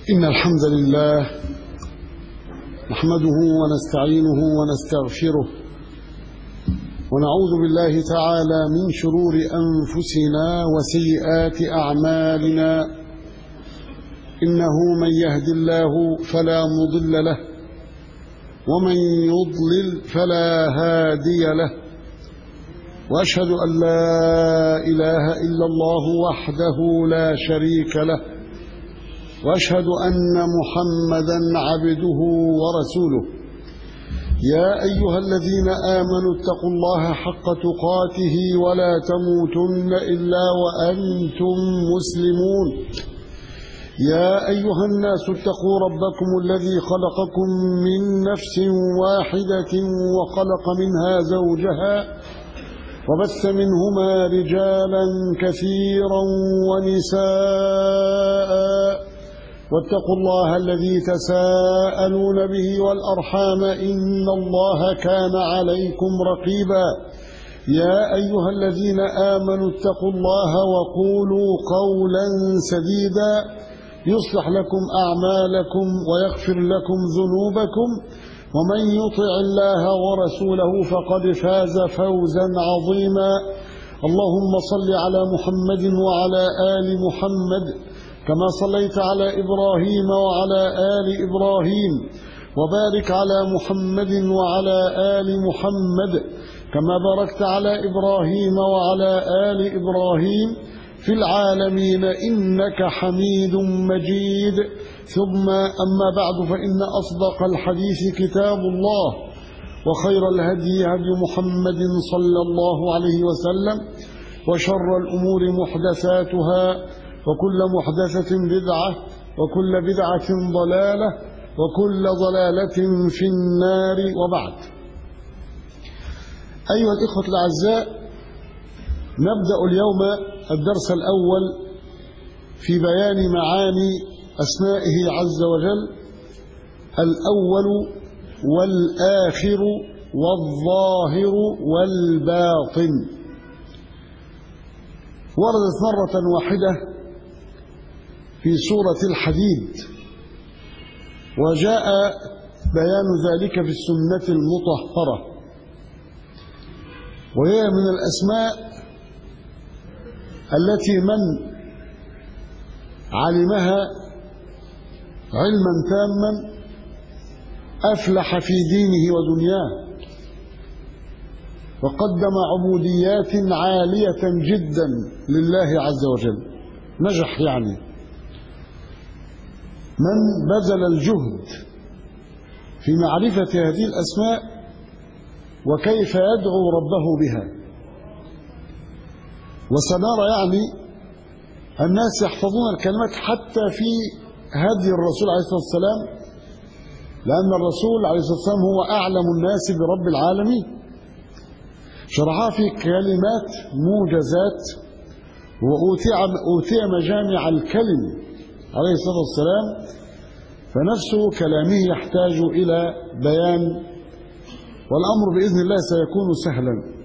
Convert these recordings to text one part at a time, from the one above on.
إن الحمد لله نحمده ونستعينه ونستغفره ونعوذ بالله تعالى من شرور أنفسنا وسيئات أعمالنا إنه من يهد الله فلا مضل له ومن يضلل فلا هادي له وأشهد أن لا إله إلا الله وحده لا شريك له واشهد ان محمدا عبده ورسوله يا ايها الذين امنوا اتقوا الله حق تقاته ولا تموتن الا وانتم مسلمون يا ايها الناس اتقوا ربكم الذي خلقكم من نفس واحده وخلق منها زوجها وبث منهما رجالا كثيرا ونساء واتقوا الله الذي تساءلون به والأرحام إن الله كان عليكم رقيبا يا أيها الذين آمنوا اتقوا الله وقولوا قولا سديدا يصلح لكم أعمالكم ويغفر لكم ذنوبكم ومن يطع الله ورسوله فقد فاز فوزا عظيما اللهم صل على محمد وعلى آل محمد كما صليت على إبراهيم وعلى آل إبراهيم وبارك على محمد وعلى آل محمد كما باركت على إبراهيم وعلى آل إبراهيم في العالمين إنك حميد مجيد ثم أما بعد فإن أصدق الحديث كتاب الله وخير الهدي هدي محمد صلى الله عليه وسلم وشر الأمور محدثاتها وكل محدثة بدعة وكل بدعة ضلالة وكل ضلالة في النار وبعد أيها الإخوة الأعزاء نبدأ اليوم الدرس الأول في بيان معاني أسمائه عز وجل الأول والآخر والظاهر والباطن وردت مرة واحدة في سورة الحديد وجاء بيان ذلك في السنة المطهرة وهي من الأسماء التي من علمها علما تاما أفلح في دينه ودنياه وقدم عبوديات عالية جدا لله عز وجل نجح يعني من بذل الجهد في معرفة هذه الأسماء وكيف يدعو ربه بها وسنرى يعني الناس يحفظون الكلمات حتى في هدي الرسول عليه الصلاة والسلام لأن الرسول عليه الصلاة والسلام هو أعلم الناس برب العالمين شرحها في كلمات موجزات وأوتي مجامع الكلم عليه الصلاة والسلام فنفس كلامه يحتاج إلى بيان والأمر بإذن الله سيكون سهلا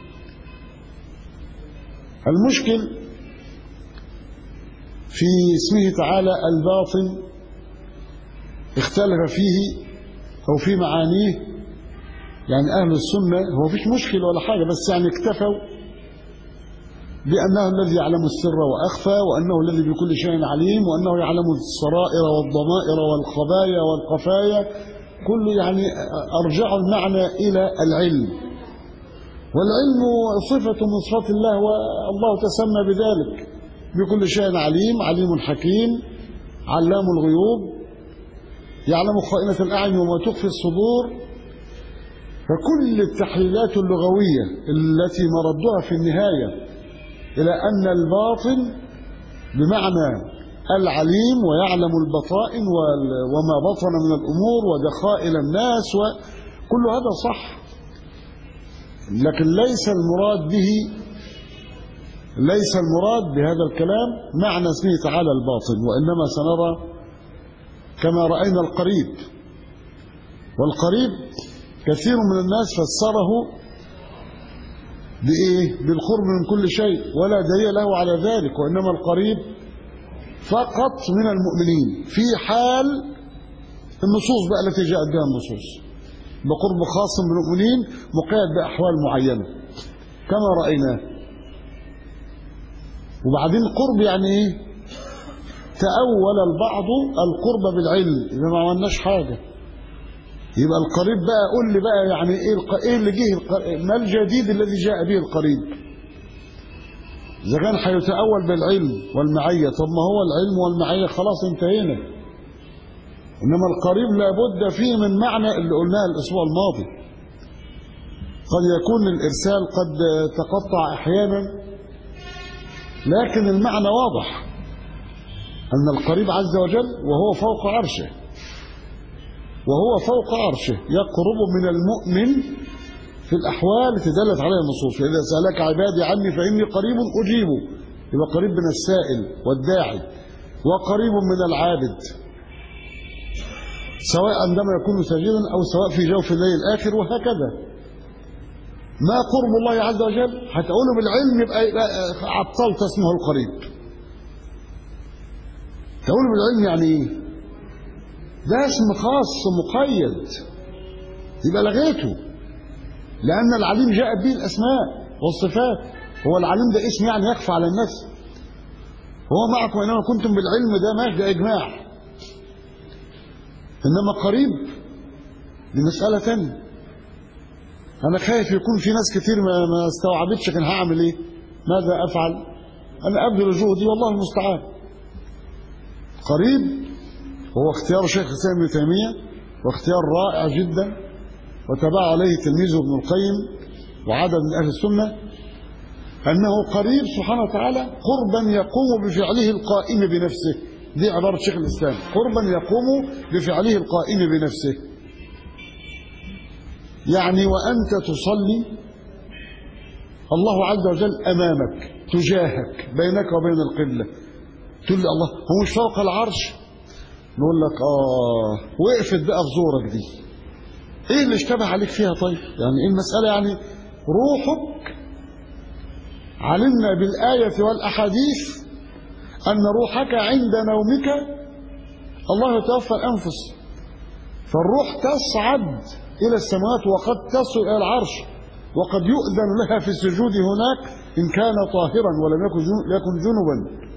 المشكل في اسمه تعالى الباطن اختلف فيه أو في معانيه يعني أهل السنة هو فيش مشكل ولا حاجة بس يعني اكتفوا بأنه الذي يعلم السر وأخفى وأنه الذي بكل شيء عليم وأنه يعلم السرائر والضمائر والخبايا والقفايا كل يعني أرجع المعنى إلى العلم والعلم صفة من صفات الله والله تسمى بذلك بكل شيء عليم عليم حكيم علام الغيوب يعلم خائنة الأعين وما تخفي الصدور فكل التحليلات اللغوية التي مردها في النهاية إلى أن الباطن بمعنى العليم ويعلم البطائن وما بطن من الأمور ودخائل الناس وكل هذا صح لكن ليس المراد به ليس المراد بهذا الكلام معنى اسمه تعالى الباطن وإنما سنرى كما رأينا القريب والقريب كثير من الناس فسره بإيه؟ بالقرب من كل شيء ولا دليل له على ذلك وإنما القريب فقط من المؤمنين في حال النصوص بقى التي جاءت بها النصوص بقرب خاص من المؤمنين مقيد بأحوال معينة كما رأيناه وبعدين قرب يعني ايه تأول البعض القرب بالعلم إذا ما عملناش حاجة يبقى القريب بقى قول لي بقى يعني ايه الق... ايه اللي جه الق... ما الجديد الذي جاء به القريب اذا كان هيتأول بالعلم والمعية طب ما هو العلم والمعية خلاص انتهينا انما القريب لابد فيه من معنى اللي قلناه الاسبوع الماضي قد يكون الارسال قد تقطع احيانا لكن المعنى واضح ان القريب عز وجل وهو فوق عرشه وهو فوق عرشه يقرب من المؤمن في الأحوال التي دلت عليها النصوص فإذا سألك عبادي عني فإني قريب أجيب يبقى قريب من السائل والداعي وقريب من العابد سواء عندما يكون ساجدا أو سواء في جوف الليل الآخر وهكذا ما قرب الله عز وجل هتقوله بالعلم يبقى, يبقى عطلت اسمه القريب تقوله بالعلم يعني ايه ده اسم خاص مقيد يبقى لغيته لأن العليم جاءت به الأسماء والصفات هو العليم ده اسم يعني يخفى على الناس هو معكم إنما كنتم بالعلم ده ماشي ده إجماع إنما قريب دي مسألة تانية أنا خايف يكون في ناس كتير ما, ما استوعبتش كان هعمل إيه ماذا أفعل أنا أبذل جهدي والله المستعان قريب هو اختيار شيخ الإسلام ابن تيمية واختيار رائع جدا وتبع عليه تلميذه ابن القيم وعدد من أهل السنة أنه قريب سبحانه وتعالى قربا يقوم بفعله القائم بنفسه دي عبارة شيخ الإسلام قربا يقوم بفعله القائم بنفسه يعني وأنت تصلي الله عز وجل أمامك تجاهك بينك وبين القبلة تقول لي الله هو مش فوق العرش نقول لك آه وقفت بقى في زورك دي ايه اللي اشتبه عليك فيها طيب يعني ايه المسألة يعني روحك علمنا بالآية والأحاديث أن روحك عند نومك الله يتوفى الأنفس فالروح تصعد إلى السماوات وقد تصل إلى العرش وقد يؤذن لها في السجود هناك إن كان طاهرا ولم يكن جنبا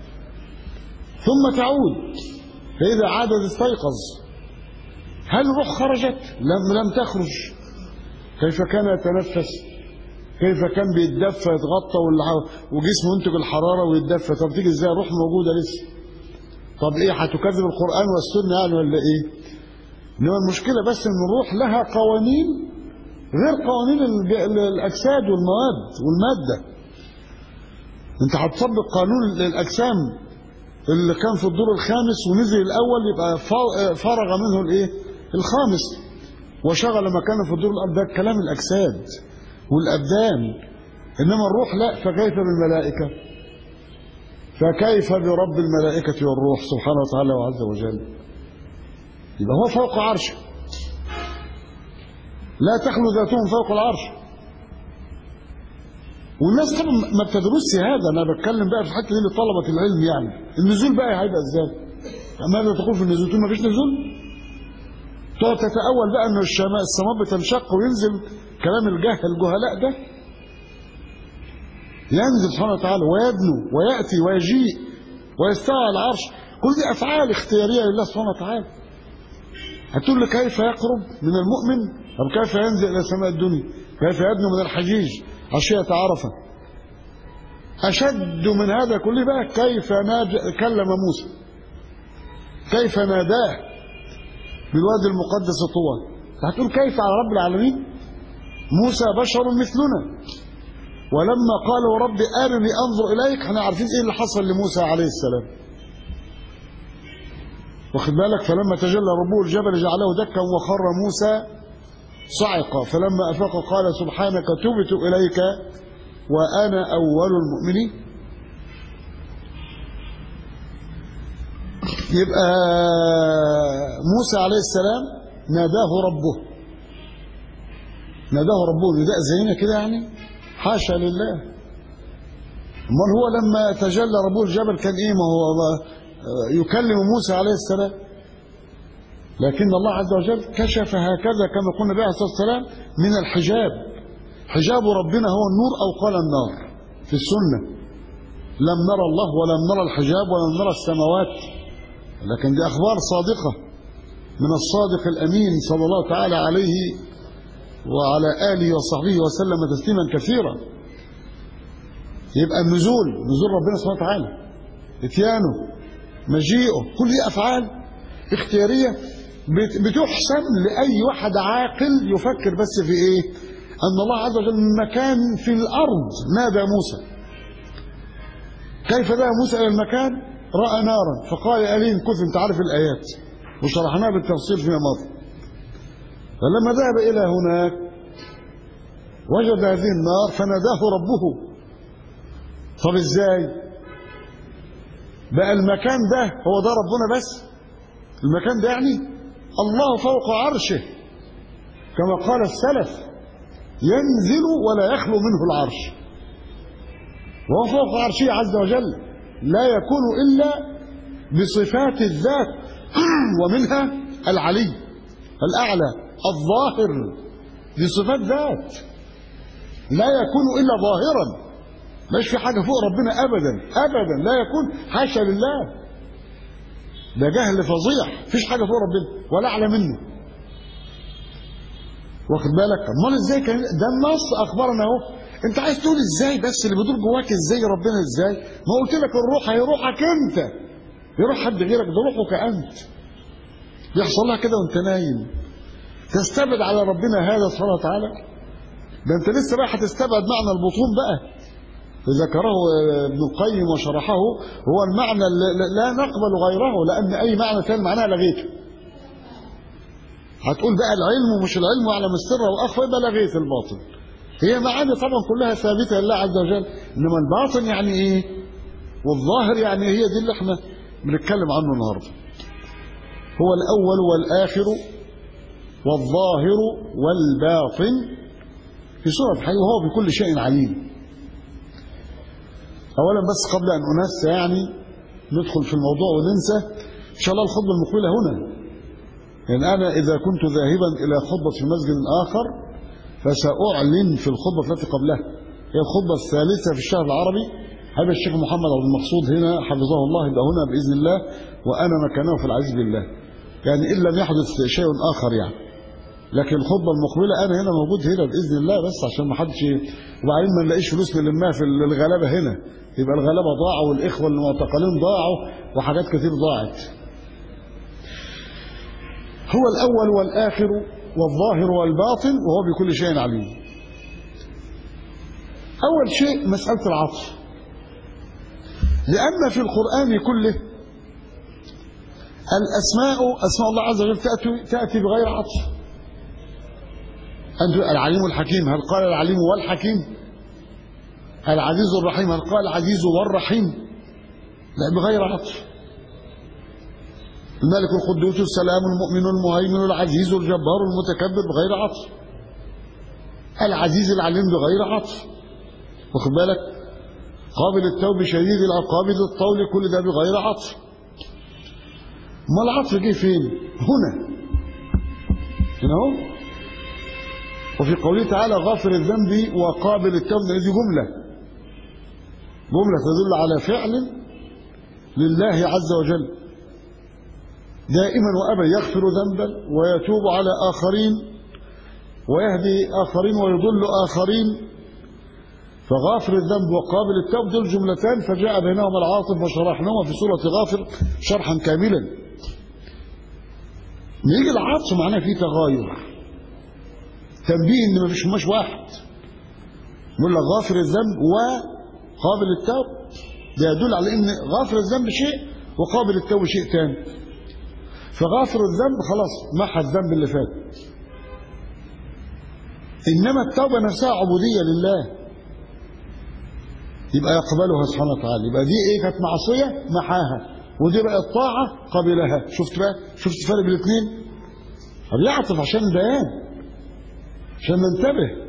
ثم تعود فإذا عادت استيقظ هل الروح خرجت؟ لم لم تخرج كيف كان يتنفس؟ كيف كان بيتدفى يتغطى وجسمه ينتج الحرارة ويتدفى طب تيجي ازاي الروح موجودة لسه طب ايه هتكذب القرآن والسنة يعني ولا ايه انما المشكلة بس ان الروح لها قوانين غير قوانين الأجساد والمواد والمادة انت هتطبق قانون الأجسام اللي كان في الدور الخامس ونزل الأول يبقى فرغ منه الايه الخامس وشغل مكانه في الدور الأرض ده كلام الأجساد والأبدان إنما الروح لا فكيف بالملائكة فكيف برب الملائكة والروح سبحانه وتعالى وعز وجل يبقى هو فوق عرشه لا تخلو ذاتهم فوق العرش والناس طبعا ما بتدرسش هذا انا بتكلم بقى في الحته دي لطلبه العلم يعني النزول بقى هيبقى ازاي ماذا تقول في النزول تقول ما فيش نزول تقعد تتأول بقى ان السماء السماء بتنشق وينزل كلام الجهل الجهلاء ده ينزل سبحانه وتعالى ويدنو ويأتي ويجيء ويستوى على العرش كل دي أفعال اختيارية لله سبحانه وتعالى هتقول لي كيف يقرب من المؤمن طب كيف ينزل إلى سماء الدنيا كيف يدنو من الحجيج عشية عرفة أشد من هذا كله بقى كيف كلم موسى كيف ناداه بالوادي المقدس طوى هتقول كيف على رب العالمين موسى بشر مثلنا ولما قالوا رب أرني أنظر إليك احنا عارفين إيه اللي حصل لموسى عليه السلام واخد بالك فلما تجلى ربه الجبل جعله دكا وخر موسى صعق فلما أفاق قال سبحانك تبت إليك وأنا أول المؤمنين يبقى موسى عليه السلام ناداه ربه ناداه ربه نداء زينا كده يعني حاشا لله امال هو لما تجلى ربه الجبل كان ايه ما هو يكلم موسى عليه السلام لكن الله عز وجل كشف هكذا كما قلنا النبي عليه الصلاة والسلام من الحجاب حجاب ربنا هو النور أو قال النار في السنة لم نرى الله ولم نرى الحجاب ولم نرى السماوات لكن دي أخبار صادقة من الصادق الأمين صلى الله تعالى عليه وعلى آله وصحبه وسلم تسليما كثيرا يبقى النزول نزول ربنا سبحانه وتعالى اتيانه مجيئه كل دي أفعال اختيارية بتحسن لأي واحد عاقل يفكر بس في إيه أن الله عز وجل من مكان في الأرض نادى موسى كيف ذهب موسى إلى المكان رأى نارا فقال ألين كث أنت عارف الآيات وشرحناها بالتفصيل فيما مضى فلما ذهب إلى هناك وجد هذه النار فناداه ربه طب ازاي بقى المكان ده هو ده ربنا بس المكان ده يعني الله فوق عرشه كما قال السلف ينزل ولا يخلو منه العرش وهو فوق عرشه عز وجل لا يكون إلا بصفات الذات ومنها العلي الأعلى الظاهر بصفات ذات لا يكون إلا ظاهرا مش في حاجة فوق ربنا أبدا أبدا لا يكون حاشا لله ده جهل فظيع مفيش حاجة فوق ربنا ولا أعلى منه واخد بالك امال ازاي كان ده النص اخبرنا اهو انت عايز تقول ازاي بس اللي بيدور جواك ازاي ربنا ازاي ما قلت لك الروح هي روحك انت يروح حد غيرك ده روحك انت يحصل لها كده وانت نايم تستبعد على ربنا هذا سبحانه وتعالى ده انت لسه بقى هتستبعد معنى البطون بقى ذكره ابن القيم وشرحه هو المعنى اللي لا نقبل غيره لان اي معنى ثاني معناه لغيته هتقول بقى العلم ومش العلم واعلم السر واخفى يبقى لغيت الباطل هي معاني طبعا كلها ثابته لله عز وجل انما الباطن يعني ايه والظاهر يعني هي دي اللي احنا بنتكلم عنه النهارده هو الاول والاخر والظاهر والباطن في سوره الحي وهو بكل شيء عليم اولا بس قبل ان انسى يعني ندخل في الموضوع وننسى ان شاء الله الخطبه المقبله هنا يعني أنا إذا كنت ذاهبا إلى خطبة في مسجد آخر فسأعلن في الخطبة التي قبلها هي الخطبة الثالثة في الشهر العربي هذا الشيخ محمد عبد المقصود هنا حفظه الله يبقى هنا بإذن الله وأنا مكانه في العزيز بالله يعني إن لم يحدث شيء آخر يعني لكن الخطبة المقبلة أنا هنا موجود هنا بإذن الله بس عشان ما حدش وبعدين ما نلاقيش فلوس نلمها في الغلابة هنا يبقى الغلابة ضاعوا والإخوة المعتقلين ضاعوا وحاجات كتير ضاعت هو الأول والآخر والظاهر والباطن وهو بكل شيء عليم أول شيء مسألة العطف لأن في القرآن كله الأسماء أسماء الله عز وجل تأتي, تأتي بغير عطف أنت العليم الحكيم هل قال العليم والحكيم العزيز الرحيم هل قال العزيز والرحيم لا بغير عطف الملك القدوس السلام المؤمن المهيمن العزيز الجبار المتكبر بغير عطف العزيز العليم بغير عطف واخد بالك قابل التوب شديد العقاب ذو الطول كل ده بغير عطف ما العطف جه فين هنا هنا اهو وفي قوله تعالى غافر الذنب وقابل التوب دي جمله جمله تدل على فعل لله عز وجل دائما وابدا يغفر ذنبا ويتوب على اخرين ويهدي اخرين ويضل اخرين فغافر الذنب وقابل التوب دول جملتان فجاء بينهما العاطف وشرحناهما في سوره غافر شرحا كاملا نيجي العطف معناه فيه تغاير تنبيه ان مفيش مش واحد يقول لك غافر الذنب وقابل التوب ده يدل على ان غافر الذنب شيء وقابل التوب شيء ثاني فغافر الذنب خلاص محى الذنب اللي فات انما التوبه نفسها عبوديه لله يبقى يقبلها سبحانه وتعالى يبقى دي ايه كانت معصيه محاها ودي بقى الطاعه قبلها شفت بقى شفت الفرق بين الاثنين بيعطف عشان البيان عشان ننتبه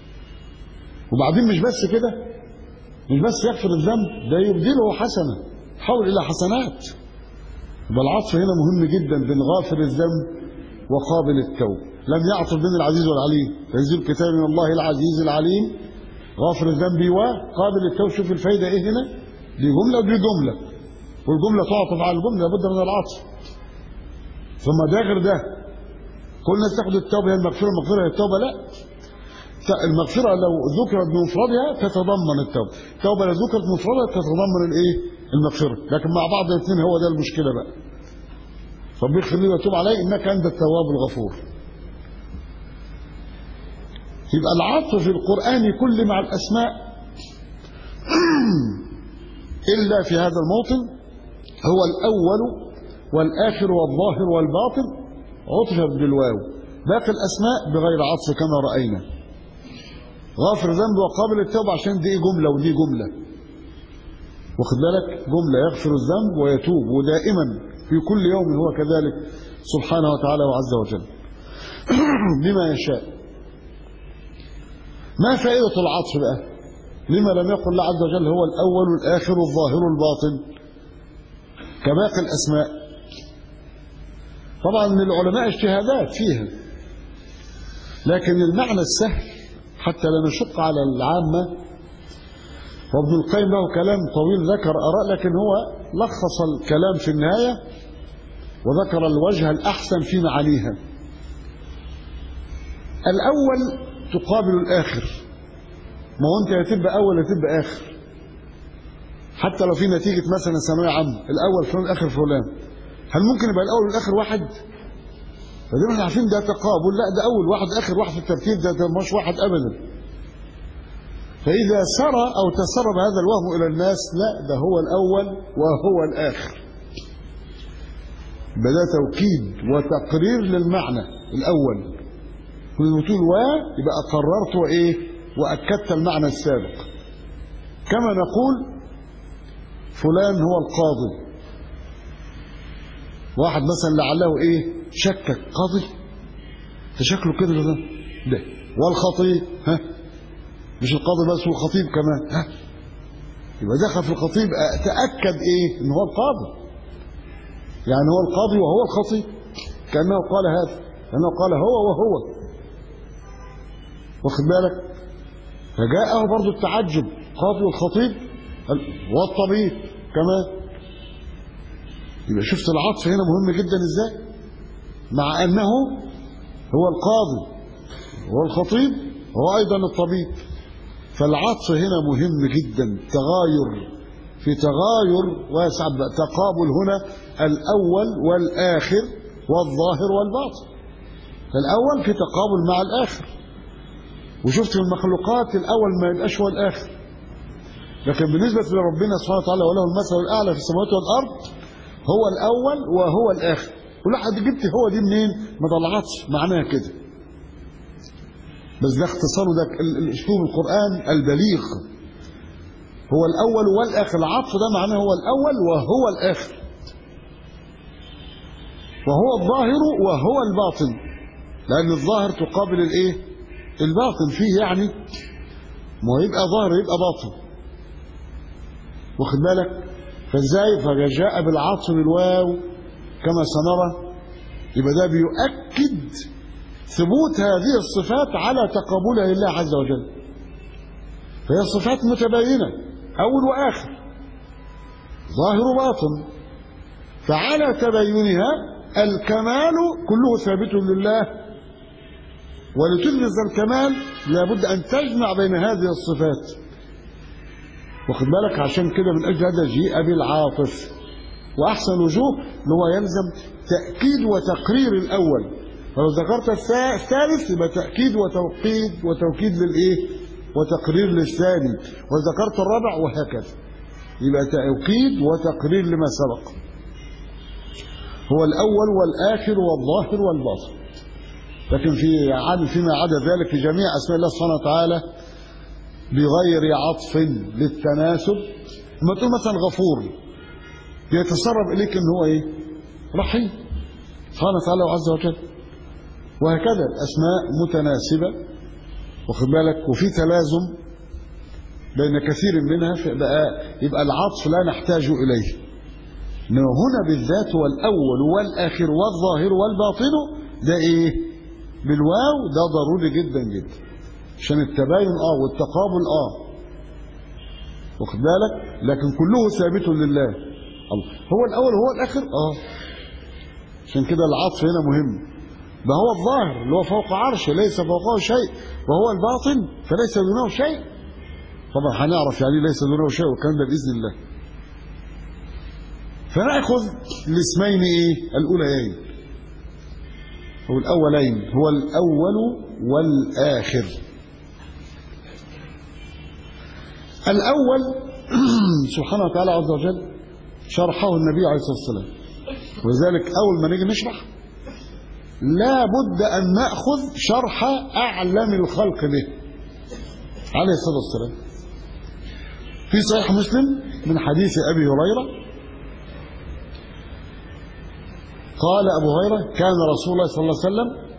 وبعدين مش بس كده مش بس يغفر الذنب ده يبدله حسنه حول إلى حسنات يبقى العطف هنا مهم جدا بين غافر الذنب وقابل التوب لم يعطف بين العزيز والعليم تنزيل كتاب من الله العزيز العليم غافر الذنب وقابل التوب شوف الفايدة ايه هنا دي جملة ودي جملة والجملة تعطف على الجملة لابد من العطف ثم ده غير ده كل الناس تاخد التوبة هي المغفرة المغفرة هي التوبة لا المغفرة لو ذكرت بمفردها تتضمن التوبة التوبة لو ذكرت بمفردها تتضمن الايه المغفرة لكن مع بعض الاثنين هو ده المشكلة بقى رب اغفر لي وتوب علي انك انت التواب الغفور يبقى العطف في القرآن كل مع الأسماء إلا في هذا الموطن هو الأول والآخر والظاهر والباطن عطفت بالواو باقي الأسماء بغير عطف كما رأينا غافر ذنب وقابل التوبة عشان دي جملة ودي جملة واخد بالك جملة يغفر الذنب ويتوب ودائما في كل يوم هو كذلك سبحانه وتعالى وعز وجل بما يشاء ما فائدة العطف بقى لما لم يقل الله عز وجل هو الأول والآخر والظاهر والباطن كباقي الأسماء طبعا للعلماء اجتهادات فيها لكن المعنى السهل حتى لا نشق على العامة وابن القيم له كلام طويل ذكر آراء لكن هو لخص الكلام في النهاية وذكر الوجه الأحسن في معانيها الأول تقابل الآخر ما هو أنت يا تبقى أول يا تبقى آخر حتى لو في نتيجة مثلا ثانوية عامة الأول فلان الآخر فلان هل ممكن يبقى الأول والآخر واحد؟ فدي احنا عارفين ده تقابل لا ده أول واحد آخر واحد في الترتيب ده, ده مش واحد أبدا فإذا سرى أو تسرب هذا الوهم إلى الناس لا ده هو الأول وهو الآخر يبقى ده توكيد وتقرير للمعنى الأول كل تقول و يبقى قررت وإيه وأكدت المعنى السابق كما نقول فلان هو القاضي واحد مثلا لعله ايه شكك قاضي ده شكله كده ده ده والخطيب ها مش القاضي بس والخطيب كمان ها يبقى دخل في الخطيب تأكد ايه ان هو القاضي يعني هو القاضي وهو الخطيب كأنه قال هذا كأنه قال هو وهو واخد بالك فجاءه برضو التعجب قاضي والخطيب والطبيب كمان يبقى شفت العطف هنا مهم جدا ازاي مع انه هو القاضي هو الخطيب هو ايضا الطبيب فالعطف هنا مهم جدا تغاير في تغاير واسع تقابل هنا الاول والاخر والظاهر والباطن الاول في تقابل مع الاخر وشفت في المخلوقات الاول ما يبقاش هو الاخر لكن بالنسبه لربنا سبحانه وتعالى وله المثل الاعلى في السماوات والارض هو الأول وهو الآخر ولاحظ جبت هو دي منين ما طلعتش معناها كده بس ده اختصاره ده الاسلوب القرآن البليغ هو الأول والآخر العطف ده معناه هو الأول وهو الآخر وهو الظاهر وهو الباطن لأن الظاهر تقابل الايه الباطن فيه يعني ما يبقى ظاهر يبقى باطن واخد بالك فازاي فجاء بالعطف بالواو كما سنرى يبقى ده بيؤكد ثبوت هذه الصفات على تقابلها لله عز وجل فهي صفات متباينة أول وآخر ظاهر وباطن فعلى تباينها الكمال كله ثابت لله ولتلمس الكمال لابد أن تجمع بين هذه الصفات واخد بالك عشان كده من اجل هذا جيء بالعاطف واحسن وجوه ان هو يلزم تاكيد وتقرير الاول فلو ذكرت الثالث يبقى تاكيد وتوقيد وتوكيد للايه وتقرير للثاني وذكرت الرابع وهكذا يبقى توكيد وتقرير لما سبق هو الاول والاخر والظاهر والباطن لكن في عاد فيما عدا ذلك في جميع اسماء الله سبحانه وتعالى بغير عطف للتناسب لما تقول مثلا غفور بيتسرب اليك ان هو ايه رحيم سبحانه وتعالى عز وجل وهكذا الاسماء متناسبه واخد بالك وفي تلازم بين كثير منها فيبقى يبقى العطف لا نحتاج اليه إنما هنا بالذات هو الأول والآخر والظاهر والباطن ده إيه بالواو ده ضروري جدا جدا عشان التباين اه والتقابل اه واخد بالك لكن كله ثابت لله الله هو الأول هو الآخر اه عشان كده العطف هنا مهم ده هو الظاهر اللي هو فوق عرشه ليس فوقه شيء وهو الباطن فليس دونه شيء طبعا هنعرف يعني ليس دونه شيء والكلام ده بإذن الله فنأخذ الاسمين ايه الأوليين هو الأولين هو الأول والآخر الأول سبحانه وتعالى عز وجل شرحه النبي عليه الصلاة والسلام ولذلك أول ما نيجي نشرح لا بد أن نأخذ شرح أعلم الخلق به عليه الصلاة والسلام في صحيح مسلم من حديث أبي هريرة قال أبو هريرة كان رسول الله صلى الله عليه وسلم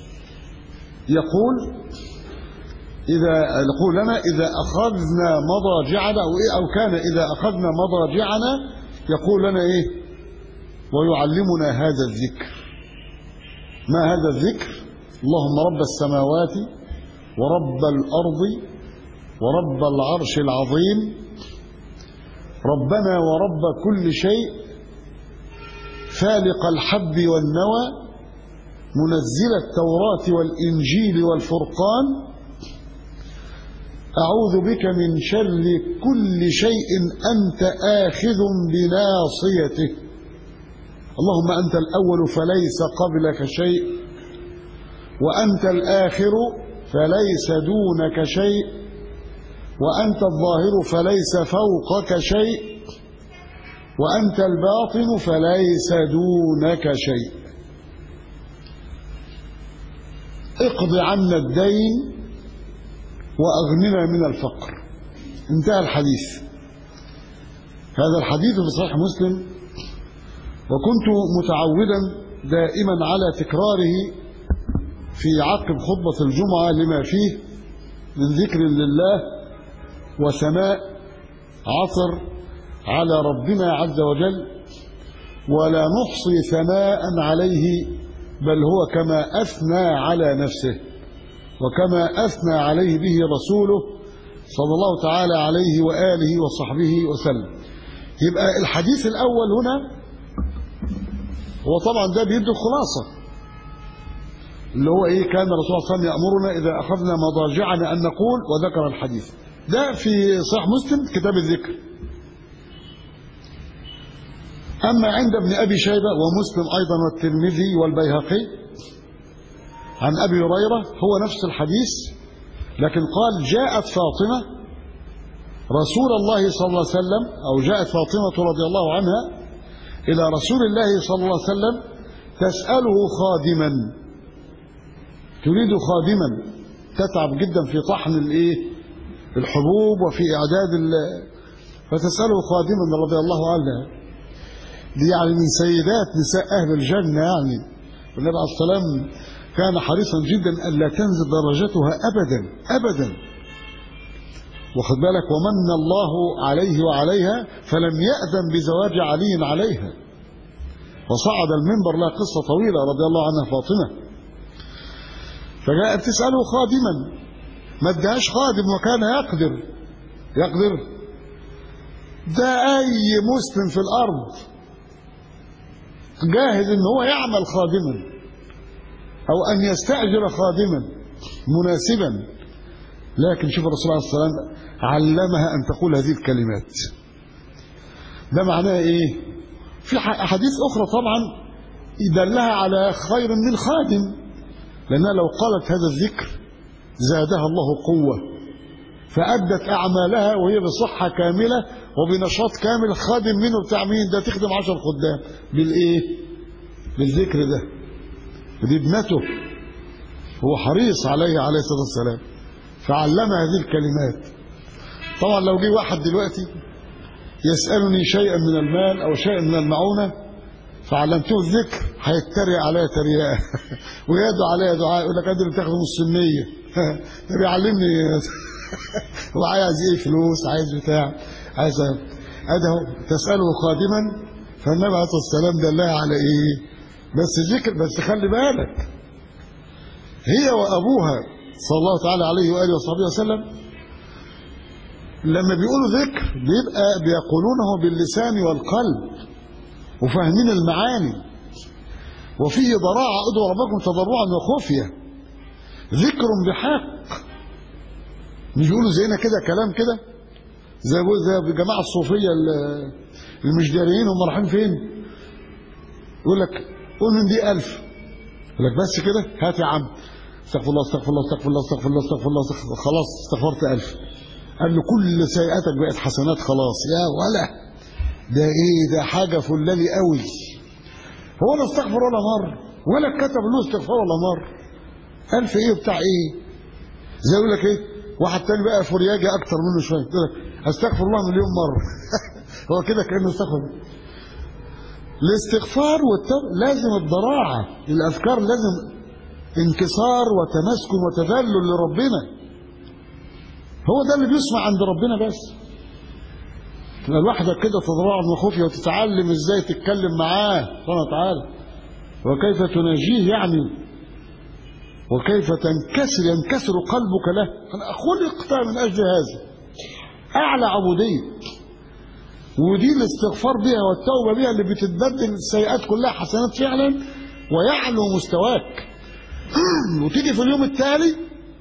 يقول إذا يقول لنا إذا أخذنا مضاجعنا أو, إيه أو كان إذا أخذنا مضاجعنا يقول لنا إيه ويعلمنا هذا الذكر ما هذا الذكر اللهم رب السماوات ورب الأرض ورب العرش العظيم ربنا ورب كل شيء فالق الحب والنوى منزل التوراة والإنجيل والفرقان أعوذ بك من شر كل شيء أنت آخذ بناصيته اللهم أنت الأول فليس قبلك شيء وأنت الآخر فليس دونك شيء وأنت الظاهر فليس فوقك شيء وأنت الباطن فليس دونك شيء اقض عنا الدين وأغننا من الفقر انتهى الحديث هذا الحديث في صحيح مسلم وكنت متعودا دائما على تكراره في عقب خطبة الجمعة لما فيه من ذكر لله وسماء عصر على ربنا عز وجل ولا نحصي ثناء عليه بل هو كما أثنى على نفسه وكما أثنى عليه به رسوله صلى الله تعالى عليه وآله وصحبه وسلم يبقى الحديث الأول هنا هو طبعا ده بيدي الخلاصة اللي هو إيه كان الرسول صلى الله عليه وسلم يأمرنا إذا أخذنا مضاجعنا أن نقول وذكر الحديث ده في صحيح مسلم كتاب الذكر أما عند ابن أبي شيبة ومسلم أيضا والترمذي والبيهقي عن أبي هريرة هو نفس الحديث لكن قال جاءت فاطمة رسول الله صلى الله عليه وسلم أو جاءت فاطمة رضي الله عنها إلى رسول الله صلى الله عليه وسلم تسأله خادما تريد خادما تتعب جدا في طحن الايه الحبوب وفي إعداد فتسأله خادما رضي الله عنها دي يعني من سيدات نساء أهل الجنة يعني والنبي عليه الصلاة والسلام كان حريصا جدا ألا تنزل درجتها أبدا أبدا واخد بالك ومن الله عليه وعليها فلم يأذن بزواج علي عليها وصعد المنبر لها قصة طويلة رضي الله عنها فاطمة فجاءت تسأله خادما ما ادهاش خادم وكان يقدر يقدر ده أي مسلم في الأرض جاهز ان هو يعمل خادما او ان يستأجر خادما مناسبا لكن شوف الرسول عليه الصلاة والسلام علمها ان تقول هذه الكلمات ده معناه ايه في احاديث اخرى طبعا يدلها على خير من الخادم لانها لو قالت هذا الذكر زادها الله قوة فأدت أعمالها وهي بصحة كاملة وبنشاط كامل خادم منه بتاع مين ده تخدم عشر خدام بالإيه بالذكر ده دي ابنته هو حريص عليها عليه الصلاة والسلام فعلمها هذه الكلمات طبعا لو جه واحد دلوقتي يسألني شيئا من المال أو شيئا من المعونة فعلمته الذكر هيتريق عليا تريقة ويدعو عليا دعاء يقول لك قادر تاخد نص المية ده بيعلمني هو عايز ايه فلوس عايز بتاع عايز ادهو تسأله خادما فالنبي عليه الصلاه والسلام دلها على ايه بس ذكر بس خلي بالك هي وابوها صلى الله تعالى عليه واله وصحبه وسلم لما بيقولوا ذكر بيبقى بيقولونه باللسان والقلب وفاهمين المعاني وفيه ضراعة ادعوا ربكم تضرعا وخفية ذكر بحق مش بيقولوا زينا كده كلام كده زي زي الجماعة الصوفية المجدريين هم رايحين فين يقول لك قول من دي ألف يقول لك بس كده هات يا عم استغفر الله استغفر الله استغفر الله استغفر الله استغفر الله استغفر الله خلاص استغفرت ألف قال له كل سيئاتك بقت حسنات خلاص يا ولا ده ايه ده حاجة فلالي قوي هو لا استغفر ولا مرة ولا كتب له استغفار ولا مرة ألف ايه بتاع ايه زي يقول لك ايه واحد تاني بقى فرياجي اكتر منه شويه يقول لك استغفر الله مليون مره هو كده كانه استغفر الاستغفار والتوبه لازم الضراعه الاذكار لازم انكسار وتمسكن وتذلل لربنا هو ده اللي بيسمع عند ربنا بس تبقى لوحدك كده تضرعا وخفيه وتتعلم ازاي تتكلم معاه سبحانه وتعالى وكيف تناجيه يعني وكيف تنكسر ينكسر قلبك له خلقت من أجل هذا أعلى عبودية ودي الاستغفار بها والتوبة بها اللي بتتبدل السيئات كلها حسنات فعلا ويعلو مستواك وتيجي في اليوم التالي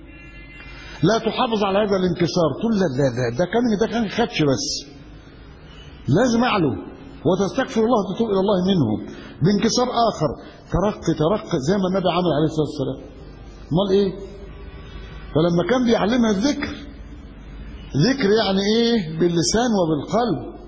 لا تحافظ على هذا الانكسار تقول لا لا لا ده كان ده كان خدش بس لازم اعلو وتستغفر الله وتتوب الى الله منه بانكسار اخر ترقي ترقي زي ما النبي عمل عليه الصلاه والسلام امال ايه فلما كان بيعلمها الذكر ذكر يعني ايه باللسان وبالقلب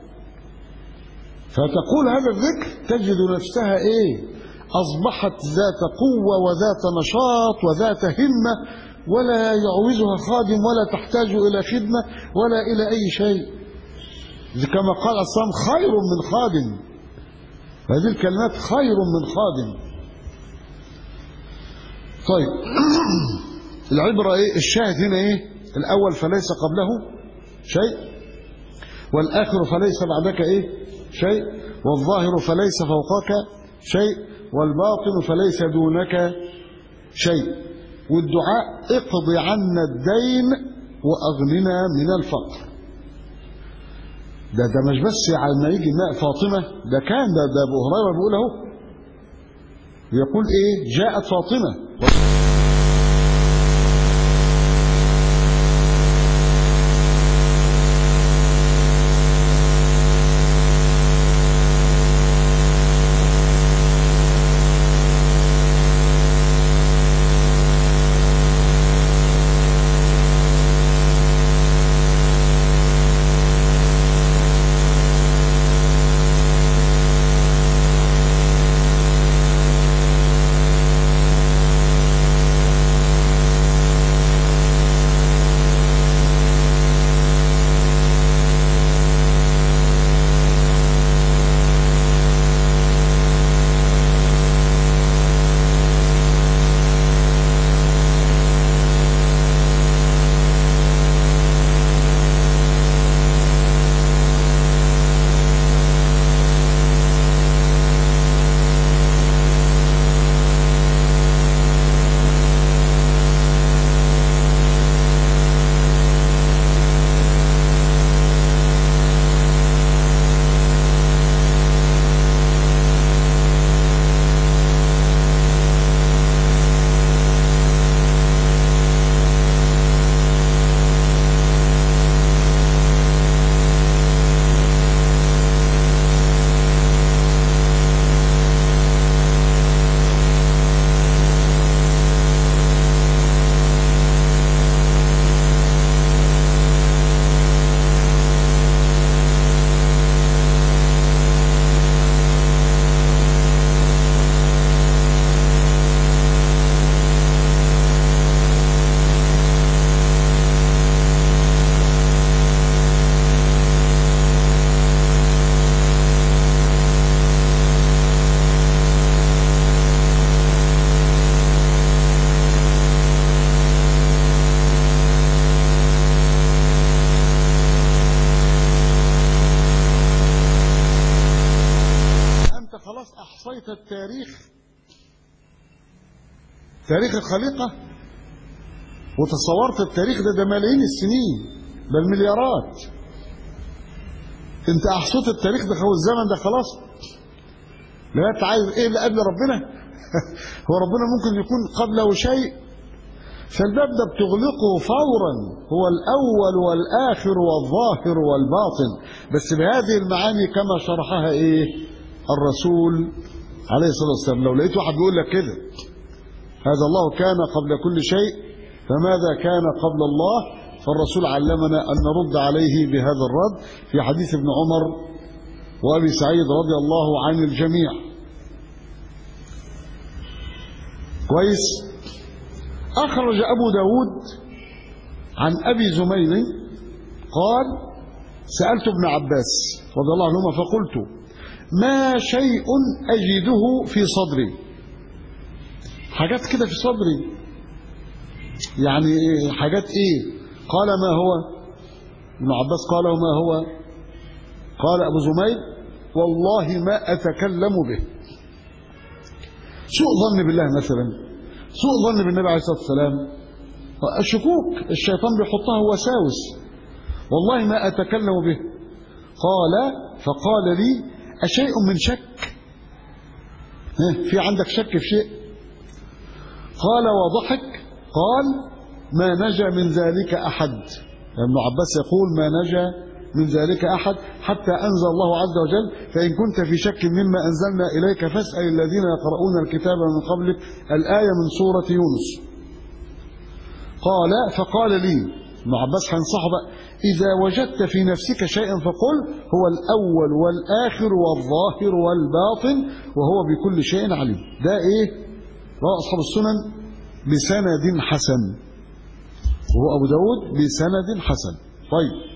فتقول هذا الذكر تجد نفسها ايه اصبحت ذات قوه وذات نشاط وذات همه ولا يعوزها خادم ولا تحتاج الى خدمه ولا الى اي شيء كما قال الصام خير من خادم هذه الكلمات خير من خادم طيب العبرة ايه الشاهد هنا ايه الاول فليس قبله شيء والاخر فليس بعدك ايه شيء والظاهر فليس فوقك شيء والباطن فليس دونك شيء والدعاء اقض عنا الدين واغننا من الفقر ده ده مش بس على ما يجي ماء فاطمه ده كان ده ده ابو هريره بيقول اهو يقول ايه جاءت فاطمه رأيت التاريخ تاريخ الخليقة وتصورت التاريخ ده ده ملايين السنين بل مليارات انت احصوت التاريخ ده هو الزمن ده خلاص لا انت عايز ايه اللي قبل ربنا هو ربنا ممكن يكون قبله شيء فالباب ده بتغلقه فورا هو الأول والآخر والظاهر والباطن بس بهذه المعاني كما شرحها إيه الرسول عليه الصلاة والسلام لو لقيت واحد بيقول لك كده هذا الله كان قبل كل شيء فماذا كان قبل الله فالرسول علمنا أن نرد عليه بهذا الرد في حديث ابن عمر وأبي سعيد رضي الله عن الجميع كويس أخرج أبو داود عن أبي زميل قال سألت ابن عباس رضي الله عنهما فقلت ما شيء أجده في صدري حاجات كده في صدري يعني حاجات إيه قال ما هو ابن عباس قال وما هو قال أبو زميل والله ما أتكلم به سوء ظن بالله مثلا سوء ظن بالنبي عليه الصلاة والسلام الشكوك الشيطان بيحطها وساوس والله ما أتكلم به قال فقال لي أشيء من شك في عندك شك في شيء قال وضحك قال ما نجا من ذلك أحد ابن عباس يقول ما نجا من ذلك أحد حتى أنزل الله عز وجل فإن كنت في شك مما أنزلنا إليك فاسأل الذين يقرؤون الكتاب من قبلك الآية من سورة يونس قال فقال لي ابن عباس هينصحه بقى إذا وجدت في نفسك شيئا فقل هو الأول والآخر والظاهر والباطن وهو بكل شيء عليم ده إيه رواه أصحاب السنن بسند حسن وهو أبو داود بسند حسن طيب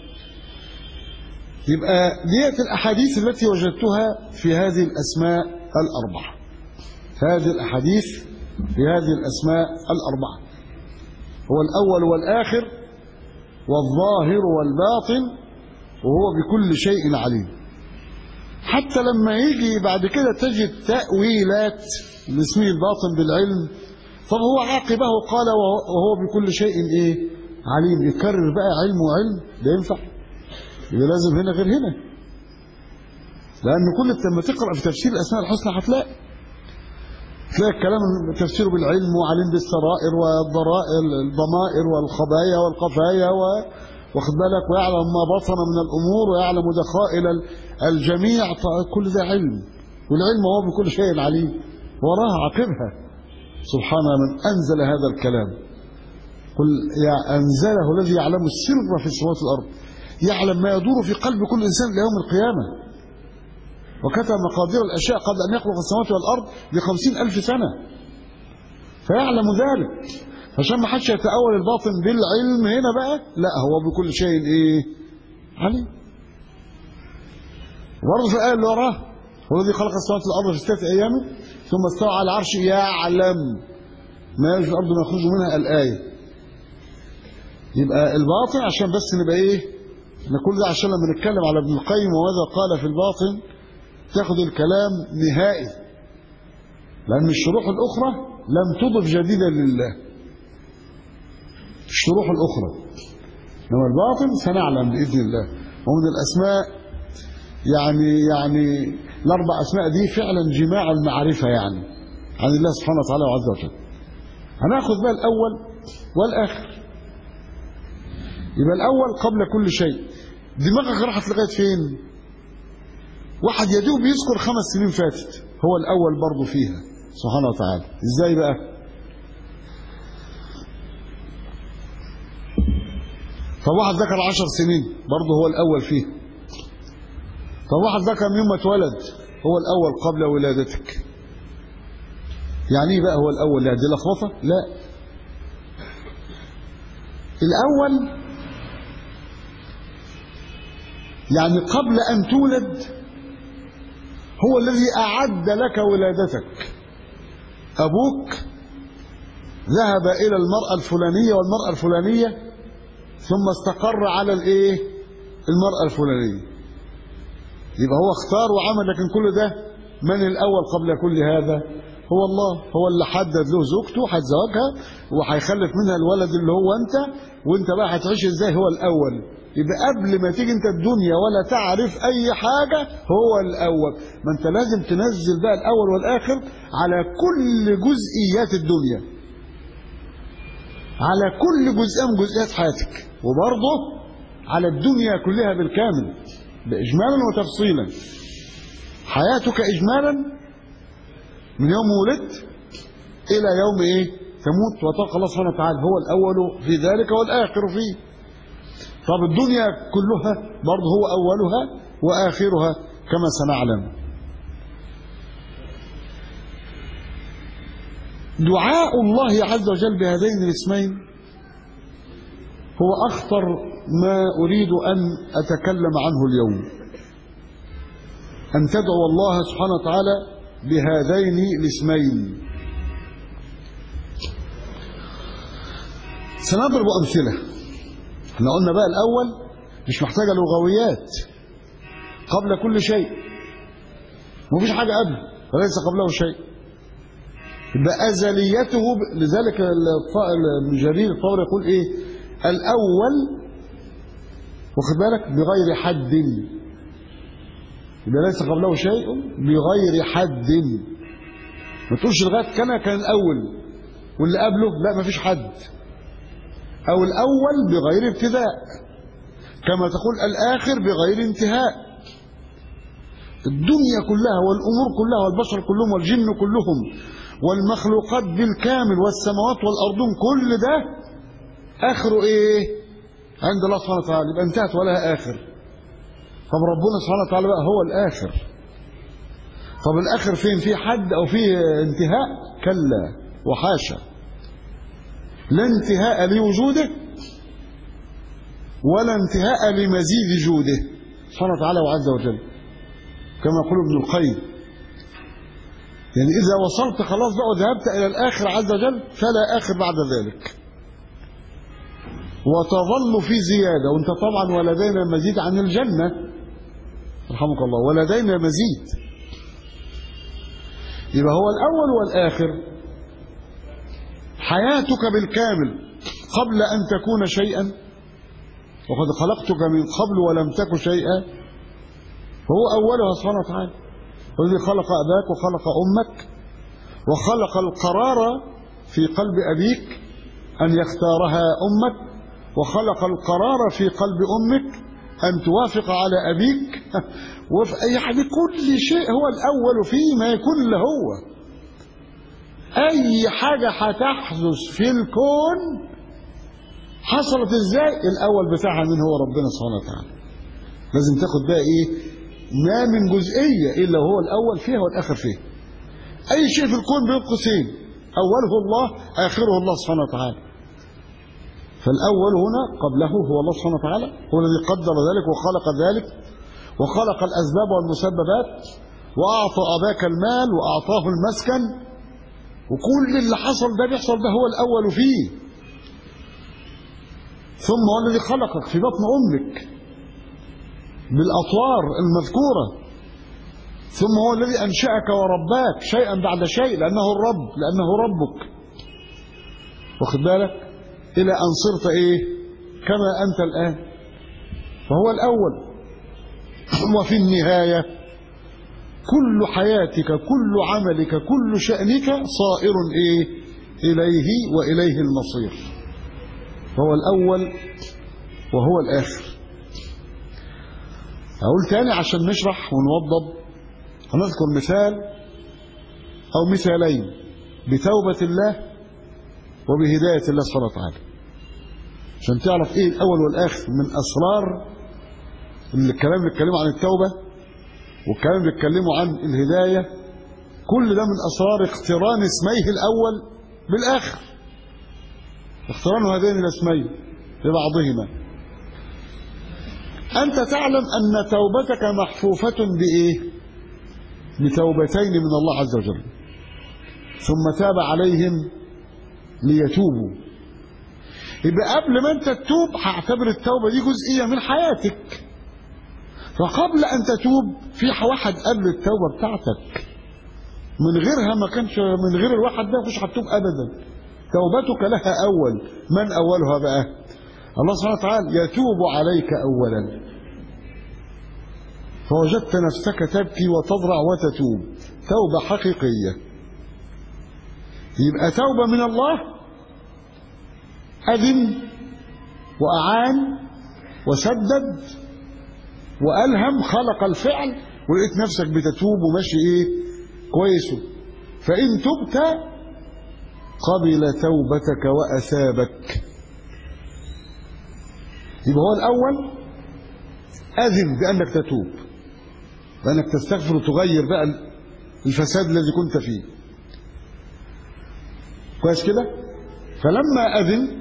يبقى ديت الأحاديث التي وجدتها في هذه الأسماء الأربعة هذه الأحاديث في هذه الأسماء الأربعة هو الأول والآخر والظاهر والباطن وهو بكل شيء عليم حتى لما يجي بعد كده تجد تأويلات لاسمه الباطن بالعلم طب هو عاقبه قال وهو بكل شيء ايه عليم يكرر بقى علم وعلم ده ينفع يبقى لازم هنا غير هنا لأن كل لما تقرأ في تفسير الأسماء الحسنى هتلاقي تلاقي الكلام تفسيره بالعلم وعلم بالسرائر والضرائر الضمائر والخبايا والقفايا و واخد بالك ويعلم ما بطن من الأمور ويعلم دخائل الجميع كل ده علم والعلم هو بكل شيء عليم وراها عقبها سبحان من أنزل هذا الكلام قل يا أنزله الذي يعلم السر في السماوات والأرض يعلم ما يدور في قلب كل إنسان ليوم القيامة وكتب مقادير الأشياء قبل أن يخلق السماوات والأرض بخمسين ألف سنة فيعلم ذلك عشان ما حدش يتأول الباطن بالعلم هنا بقى لا هو بكل شيء إيه عليم برضه في الآية اللي وراها هو الذي خلق السماوات والأرض في ستة أيام ثم استوى على العرش يعلم ما يجري الأرض ما يخرج منها الآية يبقى الباطن عشان بس نبقى إيه نقول ده عشان لما نتكلم على ابن القيم وماذا قال في الباطن تاخد الكلام نهائي لأن الشروح الأخرى لم تضف جديدا لله الشروح الأخرى إنما الباطن سنعلم بإذن الله ومن الأسماء يعني يعني الأربع أسماء دي فعلا جماع المعرفة يعني عن الله سبحانه وتعالى وعز وجل هناخذ بقى الأول والآخر يبقى الأول قبل كل شيء دماغك راحت لغاية فين واحد يدوب يذكر خمس سنين فاتت هو الأول برضه فيها سبحانه وتعالى إزاي بقى طب واحد ذكر عشر سنين برضه هو الأول فيه طب واحد ذكر من يوم ما اتولد هو الأول قبل ولادتك يعني ايه بقى هو الأول لا دي لخبطة لا الأول يعني قبل أن تولد هو الذي أعد لك ولادتك أبوك ذهب إلى المرأة الفلانية والمرأة الفلانية ثم استقر على الإيه المرأة الفلانية يبقى هو اختار وعمل لكن كل ده من الأول قبل كل هذا هو الله هو اللي حدد له زوجته هيتزوجها وهيخلف منها الولد اللي هو أنت وأنت بقى هتعيش إزاي هو الأول يبقى قبل ما تيجي أنت الدنيا ولا تعرف أي حاجة هو الأول ما أنت لازم تنزل بقى الأول والآخر على كل جزئيات الدنيا على كل جزئية من جزئيات حياتك وبرضه على الدنيا كلها بالكامل بإجمالا وتفصيلا حياتك إجمالا من يوم ولدت إلى يوم إيه تموت وتلقى الله سبحانه وتعالى هو الأول في ذلك والآخر فيه طب الدنيا كلها برضه هو أولها وآخرها كما سنعلم دعاء الله عز وجل بهذين الاسمين هو أخطر ما أريد أن أتكلم عنه اليوم أن تدعو الله سبحانه وتعالى بهذين الاسمين سنضرب أمثلة احنا قلنا بقى الأول مش محتاجة لغويات قبل كل شيء مفيش حاجة قبل وليس قبله شيء يبقى أزليته ب... لذلك ابن جرير الطور يقول إيه الأول واخد بالك بغير حد يبقى ليس قبله شيء بغير حد ما تقولش لغايه كان كان الاول واللي قبله لا ما فيش حد او الاول بغير ابتداء كما تقول الاخر بغير انتهاء الدنيا كلها والامور كلها والبشر كلهم والجن كلهم والمخلوقات بالكامل والسماوات والارضون كل ده اخره ايه عند الله سبحانه وتعالى يبقى انتهت ولها اخر طب ربنا سبحانه وتعالى بقى هو الآخر طب الآخر فين في حد أو في انتهاء كلا وحاشا لا انتهاء لوجوده ولا انتهاء لمزيد جوده سبحانه وتعالى وعز وجل كما يقول ابن القيم يعني إذا وصلت خلاص بقى وذهبت إلى الآخر عز وجل فلا آخر بعد ذلك وتظل في زيادة وانت طبعا ولدينا مزيد عن الجنة رحمك الله ولدينا مزيد يبقى هو الأول والآخر حياتك بالكامل قبل أن تكون شيئا وقد خلقتك من قبل ولم تك شيئا فهو أولها سبحانه وتعالى والذي خلق أباك وخلق أمك وخلق القرار في قلب أبيك أن يختارها أمك وخلق القرار في قلب أمك أن توافق على أبيك يعني كل شيء هو الأول فيما يكون إلا هو أي حاجة هتحدث في الكون حصلت إزاي الأول بتاعها من هو ربنا سبحانه وتعالى لازم تاخد بقى إيه ما من جزئية إلا هو الأول فيها والآخر فيها أي شيء في الكون بين قوسين أوله الله آخره الله سبحانه وتعالى فالأول هنا قبله هو الله سبحانه وتعالى هو الذي قدر ذلك وخلق ذلك وخلق الأسباب والمسببات وأعطى أباك المال وأعطاه المسكن وكل اللي حصل ده بيحصل ده هو الأول فيه ثم هو الذي خلقك في بطن أمك بالأطوار المذكورة ثم هو الذي أنشأك ورباك شيئا بعد شيء لأنه الرب لأنه ربك واخد بالك إلى أن صرت إيه كما أنت الآن فهو الأول وفي النهاية كل حياتك كل عملك كل شأنك صائر إيه إليه وإليه المصير فهو الأول وهو الآخر أقول تاني عشان نشرح ونوضب هنذكر مثال أو مثالين بتوبة الله وبهداية الله سبحانه وتعالى عشان تعرف ايه الاول والاخر من اسرار الكلام اللي بيتكلموا عن التوبه والكلام اللي بيتكلموا عن الهدايه كل ده من اسرار اقتران اسميه الاول بالاخر اقتران هذين الاسمين ببعضهما انت تعلم ان توبتك محفوفه بايه بتوبتين من الله عز وجل ثم تاب عليهم ليتوبوا يبقى قبل ما انت تتوب هعتبر التوبه دي جزئيه من حياتك فقبل ان تتوب في واحد قبل التوبه بتاعتك من غيرها ما كانش من غير الواحد ده مش هتتوب ابدا توبتك لها اول من اولها بقى الله سبحانه وتعالى يتوب عليك اولا فوجدت نفسك تبكي وتضرع وتتوب توبه حقيقيه يبقى توبه من الله اذن واعان وسدد والهم خلق الفعل ولقيت نفسك بتتوب وماشي ايه كويس فان تبت قبل توبتك واثابك يبقى هو الاول اذن بانك تتوب بانك تستغفر وتغير بقى الفساد الذي كنت فيه كويس كده فلما اذن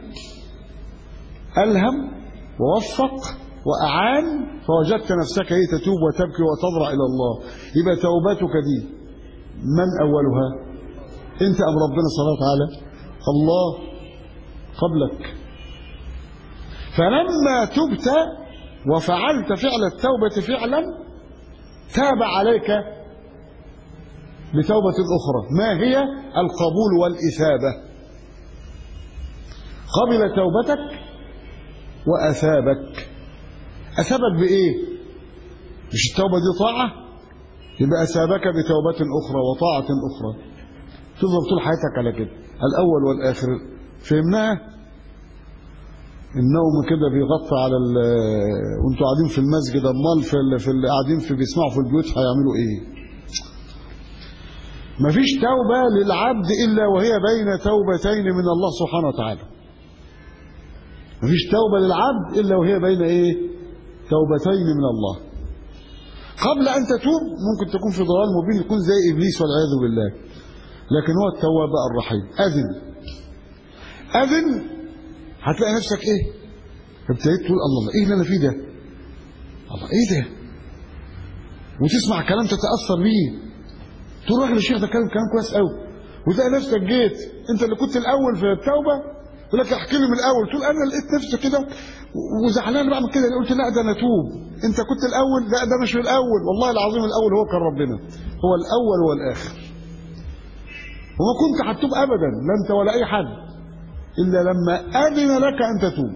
الهم ووفق وأعان فوجدت نفسك هي تتوب وتبكي وتضرع إلى الله يبقى توبتك دي من أولها أنت أم ربنا سبحانه وتعالى الله قبلك فلما تبت وفعلت فعل التوبة فعلا تاب عليك بتوبة أخرى ما هي القبول والإثابة قبل توبتك وأثابك أثابك بإيه مش التوبة دي طاعة يبقى أثابك بتوبة أخرى وطاعة أخرى تفضل طول حياتك على كده الأول والآخر فهمناها النوم كده بيغطي على ال وانتوا قاعدين في المسجد امال في ال... في اللي قاعدين في بيسمعوا في البيوت هيعملوا ايه مفيش توبة للعبد إلا وهي بين توبتين من الله سبحانه وتعالى مفيش توبة للعبد إلا وهي بين إيه توبتين من الله قبل أن تتوب ممكن تكون في ضلال مبين يكون زي إبليس والعياذ بالله لكن هو التواب الرحيم أذن أذن هتلاقي نفسك إيه ابتديت تقول الله إيه اللي أنا فيه ده الله إيه ده وتسمع كلام تتأثر بيه تقول راجل الشيخ ده كلام كلام كويس قوي وتلاقي نفسك جيت انت اللي كنت الاول في التوبه يقول لك احكي لي من الاول تقول انا لقيت نفسي كده وزعلان بعمل كده قلت لا ده انا توب انت كنت الاول لا ده مش الاول والله العظيم الاول هو كان ربنا هو الاول والاخر وما كنت هتتوب ابدا لا انت ولا اي حد الا لما اذن لك ان تتوب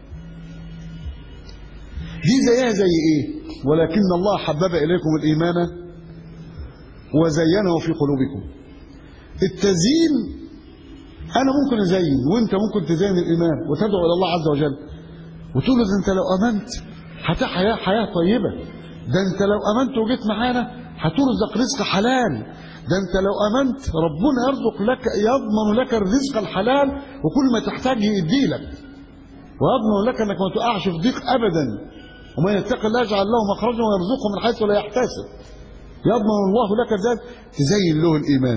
دي زيها زي ايه ولكن الله حبب اليكم الايمان وزينه في قلوبكم التزيين انا ممكن ازين وانت ممكن تزين الايمان وتدعو الى الله عز وجل وتقول له ده انت لو امنت هتحيا حياه طيبه ده انت لو امنت وجيت معانا هترزق رزق حلال ده انت لو امنت ربنا يرزق لك يضمن لك الرزق الحلال وكل ما تحتاج يدي لك ويضمن لك انك ما تقعش في ضيق ابدا ومن يتق الله يجعل له مخرجا ويرزقه من حيث لا يحتسب يضمن الله لك ذلك تزين له الإيمان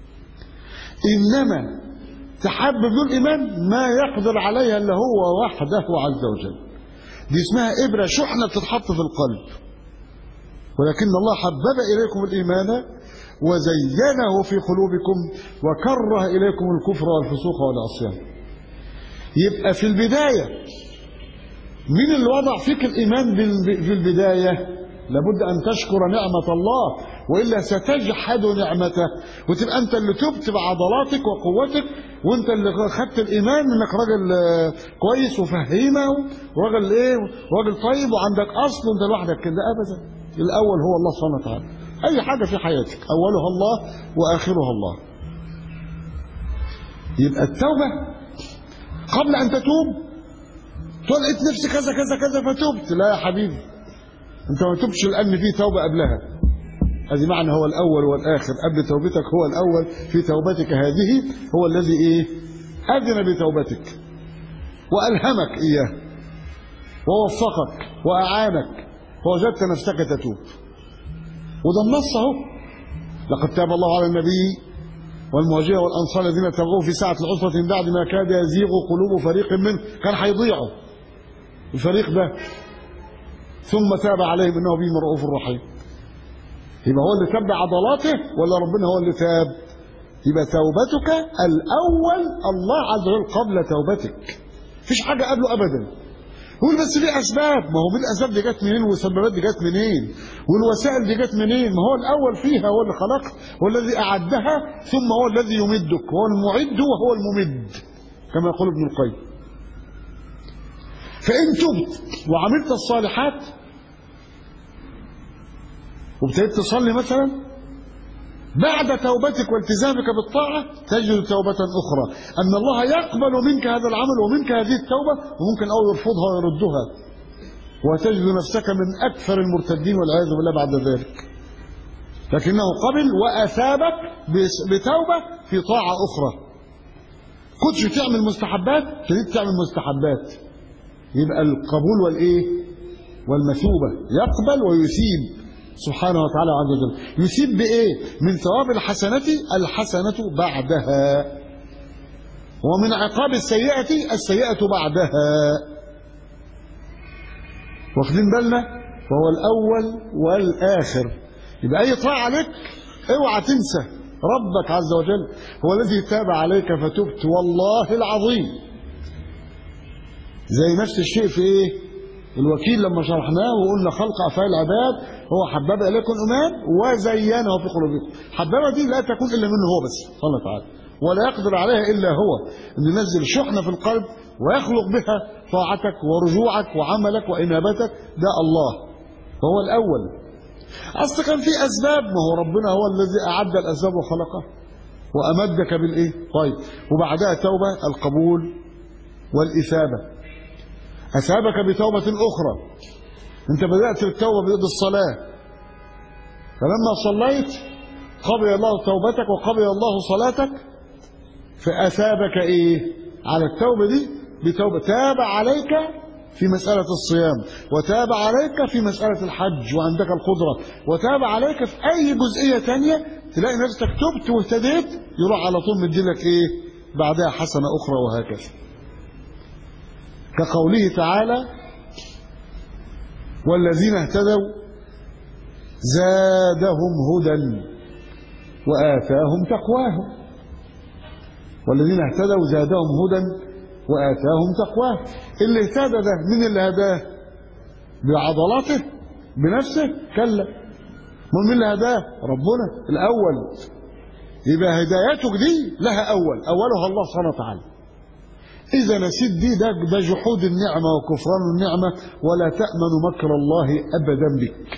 إنما تحبب له الإيمان ما يقدر عليها إلا هو وحده عز وجل دي اسمها إبرة شحنة بتتحط في القلب ولكن الله حبب إليكم الإيمان وزينه في قلوبكم وكره إليكم الكفر والفسوق والعصيان يبقى في البداية مين اللي وضع فيك الإيمان في البداية لابد أن تشكر نعمة الله وإلا ستجحد نعمته وتبقى أنت اللي تبت بعضلاتك وقوتك وأنت اللي خدت الإيمان إنك راجل كويس وفهيمة وراجل إيه وراجل طيب وعندك أصل وأنت لوحدك كده أبدا الأول هو الله سبحانه وتعالى أي حاجة في حياتك أولها الله وآخرها الله يبقى التوبة قبل أن تتوب تقول لقيت نفسي كذا كذا كذا فتبت لا يا حبيبي انت ما تبش لان في توبه قبلها هذه معنى هو الاول والاخر قبل توبتك هو الاول في توبتك هذه هو الذي ايه اذن بتوبتك والهمك اياه ووفقك واعانك فوجدت نفسك تتوب وده النص اهو لقد تاب الله على النبي والمهاجرين والانصار الذين تبغوا في ساعه العسره من بعد ما كاد يزيغ قلوب فريق منهم كان هيضيعوا الفريق ده ثم تاب عليهم انه بهم رؤوف رحيم يبقى هو اللي تاب بعضلاته ولا ربنا هو اللي تاب يبقى توبتك الاول الله عز وجل قبل توبتك مفيش حاجه قبله ابدا يقول بس في اسباب ما هو بالاسباب دي جت منين والسببات دي جت منين والوسائل دي جت منين ما هو الاول فيها هو اللي خلق هو الذي اعدها ثم هو الذي يمدك هو المعد وهو الممد كما يقول ابن القيم فان تبت وعملت الصالحات وابتديت تصلي مثلا بعد توبتك والتزامك بالطاعة تجد توبة أخرى أن الله يقبل منك هذا العمل ومنك هذه التوبة وممكن أو يرفضها ويردها وتجد نفسك من أكثر المرتدين والعياذ بالله بعد ذلك لكنه قبل وأثابك بتوبة في طاعة أخرى كنتش تعمل مستحبات ابتديت تعمل مستحبات يبقى القبول والإيه والمثوبة يقبل ويثيب سبحانه وتعالى عز وجل يثيب بإيه من ثواب الحسنة الحسنة بعدها ومن عقاب السيئة السيئة بعدها واخدين بالنا وهو الأول والآخر يبقى أي طاعة عليك اوعى تنسى ربك عز وجل هو الذي تاب عليك فتبت والله العظيم زي نفس الشيء في ايه الوكيل لما شرحناه وقلنا خلق افعال العباد هو حبب اليكم الايمان وزينه في قلوبكم حببه دي لا تكون الا منه هو بس سبحانه وتعالى ولا يقدر عليها الا هو ان ينزل شحنه في القلب ويخلق بها طاعتك ورجوعك وعملك وانابتك ده الله هو الاول اصل كان في اسباب ما هو ربنا هو الذي اعد الاسباب وخلقها وامدك بالايه طيب وبعدها توبه القبول والاثابه أثابك بتوبة أخرى أنت بدأت بالتوبة بيد الصلاة فلما صليت قبل الله توبتك وقبل الله صلاتك فأثابك إيه على التوبة دي بتوبة تاب عليك في مسألة الصيام وتاب عليك في مسألة الحج وعندك القدرة وتاب عليك في أي جزئية تانية تلاقي نفسك تبت واهتديت يروح على طول مديلك إيه بعدها حسنة أخرى وهكذا كقوله تعالى والذين اهتدوا زادهم هدى وآتاهم تقواهم والذين اهتدوا زادهم هدى وآتاهم تقواهم اللي اهتدى ده من اللي هداه بعضلاته بنفسه كلا من من اللي هداه ربنا الأول يبقى هدايتك دي لها أول أولها الله سبحانه وتعالى إذا نسيت دي ده, ده جحود النعمة وكفران النعمة ولا تأمن مكر الله أبدا بك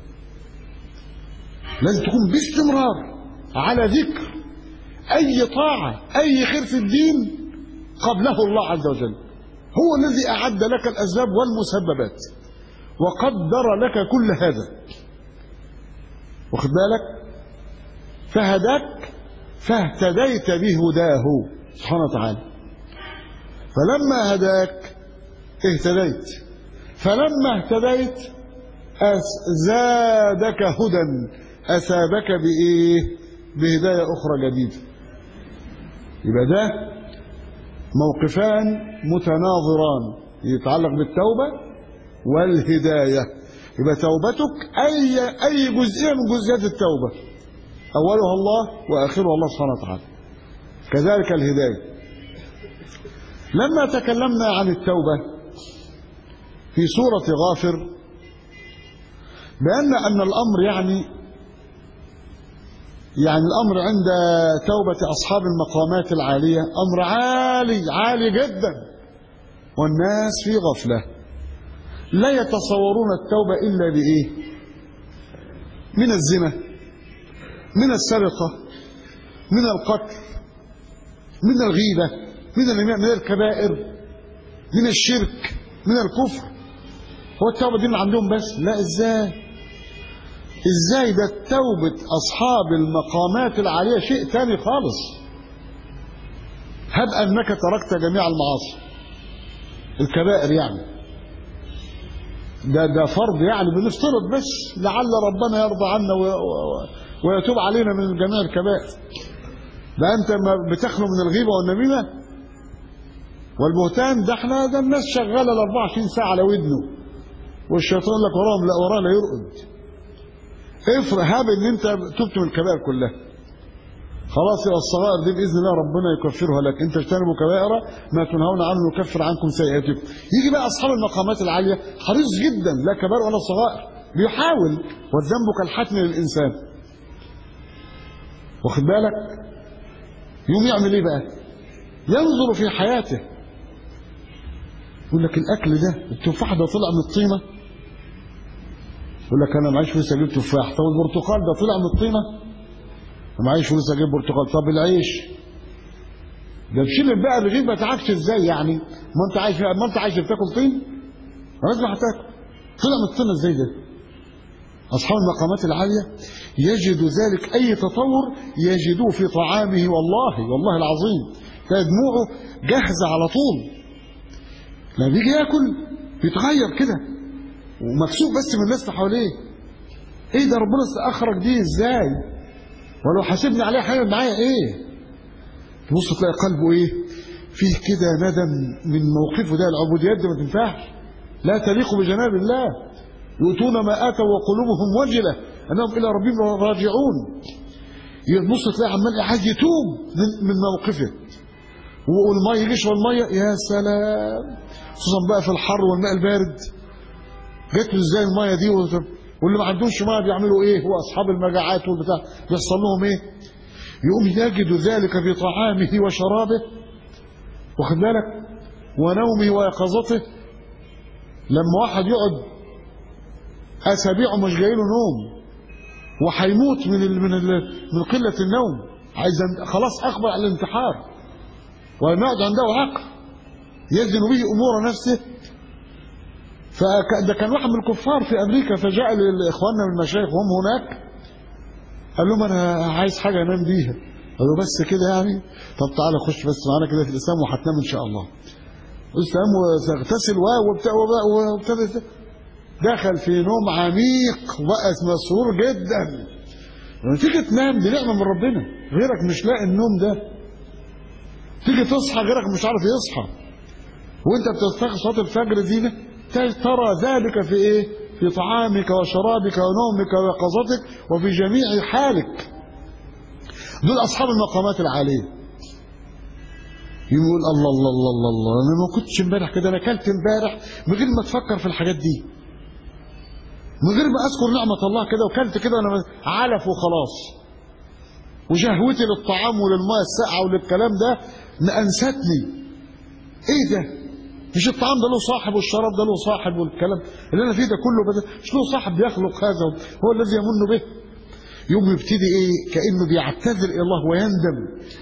لازم تكون باستمرار على ذكر أي طاعة أي خير في الدين قبله الله عز وجل هو الذي أعد لك الأسباب والمسببات وقدر لك كل هذا واخد بالك فهداك فاهتديت بهداه سبحانه وتعالى فلما هداك اهتديت فلما اهتديت زادك هدى أثابك بإيه بهداية أخرى جديدة يبقى ده موقفان متناظران يتعلق بالتوبة والهداية يبقى توبتك أي أي جزئية من جزئيات التوبة أولها الله وآخرها الله سبحانه وتعالى كذلك الهداية لما تكلمنا عن التوبة في سورة غافر بأن أن الأمر يعني يعني الأمر عند توبة أصحاب المقامات العالية أمر عالي عالي جدا والناس في غفلة لا يتصورون التوبة إلا بإيه من الزنا من السرقة من القتل من الغيبة من من الكبائر من الشرك من الكفر هو التوبة دي من عندهم بس لا ازاي ازاي ده توبة اصحاب المقامات العالية شيء تاني خالص هب انك تركت جميع المعاصي الكبائر يعني ده ده فرض يعني بنفترض بس لعل ربنا يرضى عنا ويتوب علينا من جميع الكبائر ده انت ما بتخلو من الغيبه والنميمه والبهتان ده احنا ده الناس شغاله ال 24 ساعه على ودنه والشيطان لك وراهم لا وراه لا يرقد افرق هاب ان انت تبت من الكبائر كلها خلاص يبقى الصغائر دي باذن الله ربنا يكفرها لك انت اجتنبوا كبائر ما تنهون عنه نكفر عنكم سيئاتكم يجي بقى اصحاب المقامات العاليه حريص جدا لا كبائر ولا صغائر بيحاول والذنب كالحتم للانسان واخد بالك يوم يعمل ايه بقى ينظر في حياته يقول لك الاكل ده التفاح ده طلع من الطينه يقول لك انا معيش فلوس اجيب تفاح طب البرتقال ده طلع من الطينه معيش فلوس اجيب برتقال طب العيش ده تشيل بقى الرغيف ما تعرفش ازاي يعني ما انت عايش ما انت عايش بتاكل طين لازم هتاكل طلع من الطينه ازاي ده اصحاب المقامات العاليه يجد ذلك اي تطور يجدوه في طعامه والله والله العظيم تلاقي دموعه جاهزه على طول لما بيجي ياكل بيتغير كده ومكسوف بس من الناس اللي حواليه ايه ده ربنا اخرج دي ازاي ولو حاسبني عليه هيعمل معايا ايه تبص تلاقي قلبه ايه فيه كده ندم من موقفه ده العبوديات دي ما تنفعش لا تليق بجناب الله يؤتون ما اتوا وقلوبهم وجله انهم الى ربهم راجعون يبص تلاقي عمال عايز يتوب من, من موقفه والميه يجي يشرب الميه يا سلام خصوصا بقى في الحر والماء البارد جت له ازاي الميه دي واللي ما عندوش ميه بيعملوا ايه هو اصحاب المجاعات والبتاع بيحصل لهم ايه يقوم يجد ذلك في طعامه وشرابه واخد بالك ونومه ويقظته لما واحد يقعد اسابيعه مش جاي له نوم وهيموت من ال من ال من قله النوم عايز خلاص اقبل على الانتحار ولما يقعد عنده عقل يزن به امور نفسه فده كان واحد من الكفار في امريكا فجاء لاخواننا من المشايخ وهم هناك قال لهم انا عايز حاجه انام بيها قالوا بس كده يعني طب تعالى خش بس معانا كده في الاسلام وهتنام ان شاء الله الاسلام وتغتسل وبتاع وابتدى دخل في نوم عميق وبقى مسرور جدا لما تيجي تنام دي نعمه من ربنا غيرك مش لاقي النوم ده تيجي تصحى غيرك مش عارف يصحى وانت بتستيقظ صلاه الفجر دي ترى ذلك في ايه في طعامك وشرابك ونومك ويقظتك وفي جميع حالك دول اصحاب المقامات العاليه يقول الله الله الله الله الله انا ما كنتش امبارح كده انا اكلت امبارح من غير ما تفكر في الحاجات دي من غير ما اذكر نعمه الله كده وكلت كده وانا علف وخلاص وشهوتي للطعام وللماء الساقعه وللكلام ده انستني ايه ده مش الطعام ده له صاحب والشراب ده له صاحب والكلام اللي انا فيه ده كله بدأ مش له صاحب بيخلق هذا هو الذي يمن به يوم يبتدي ايه كانه بيعتذر الى الله ويندم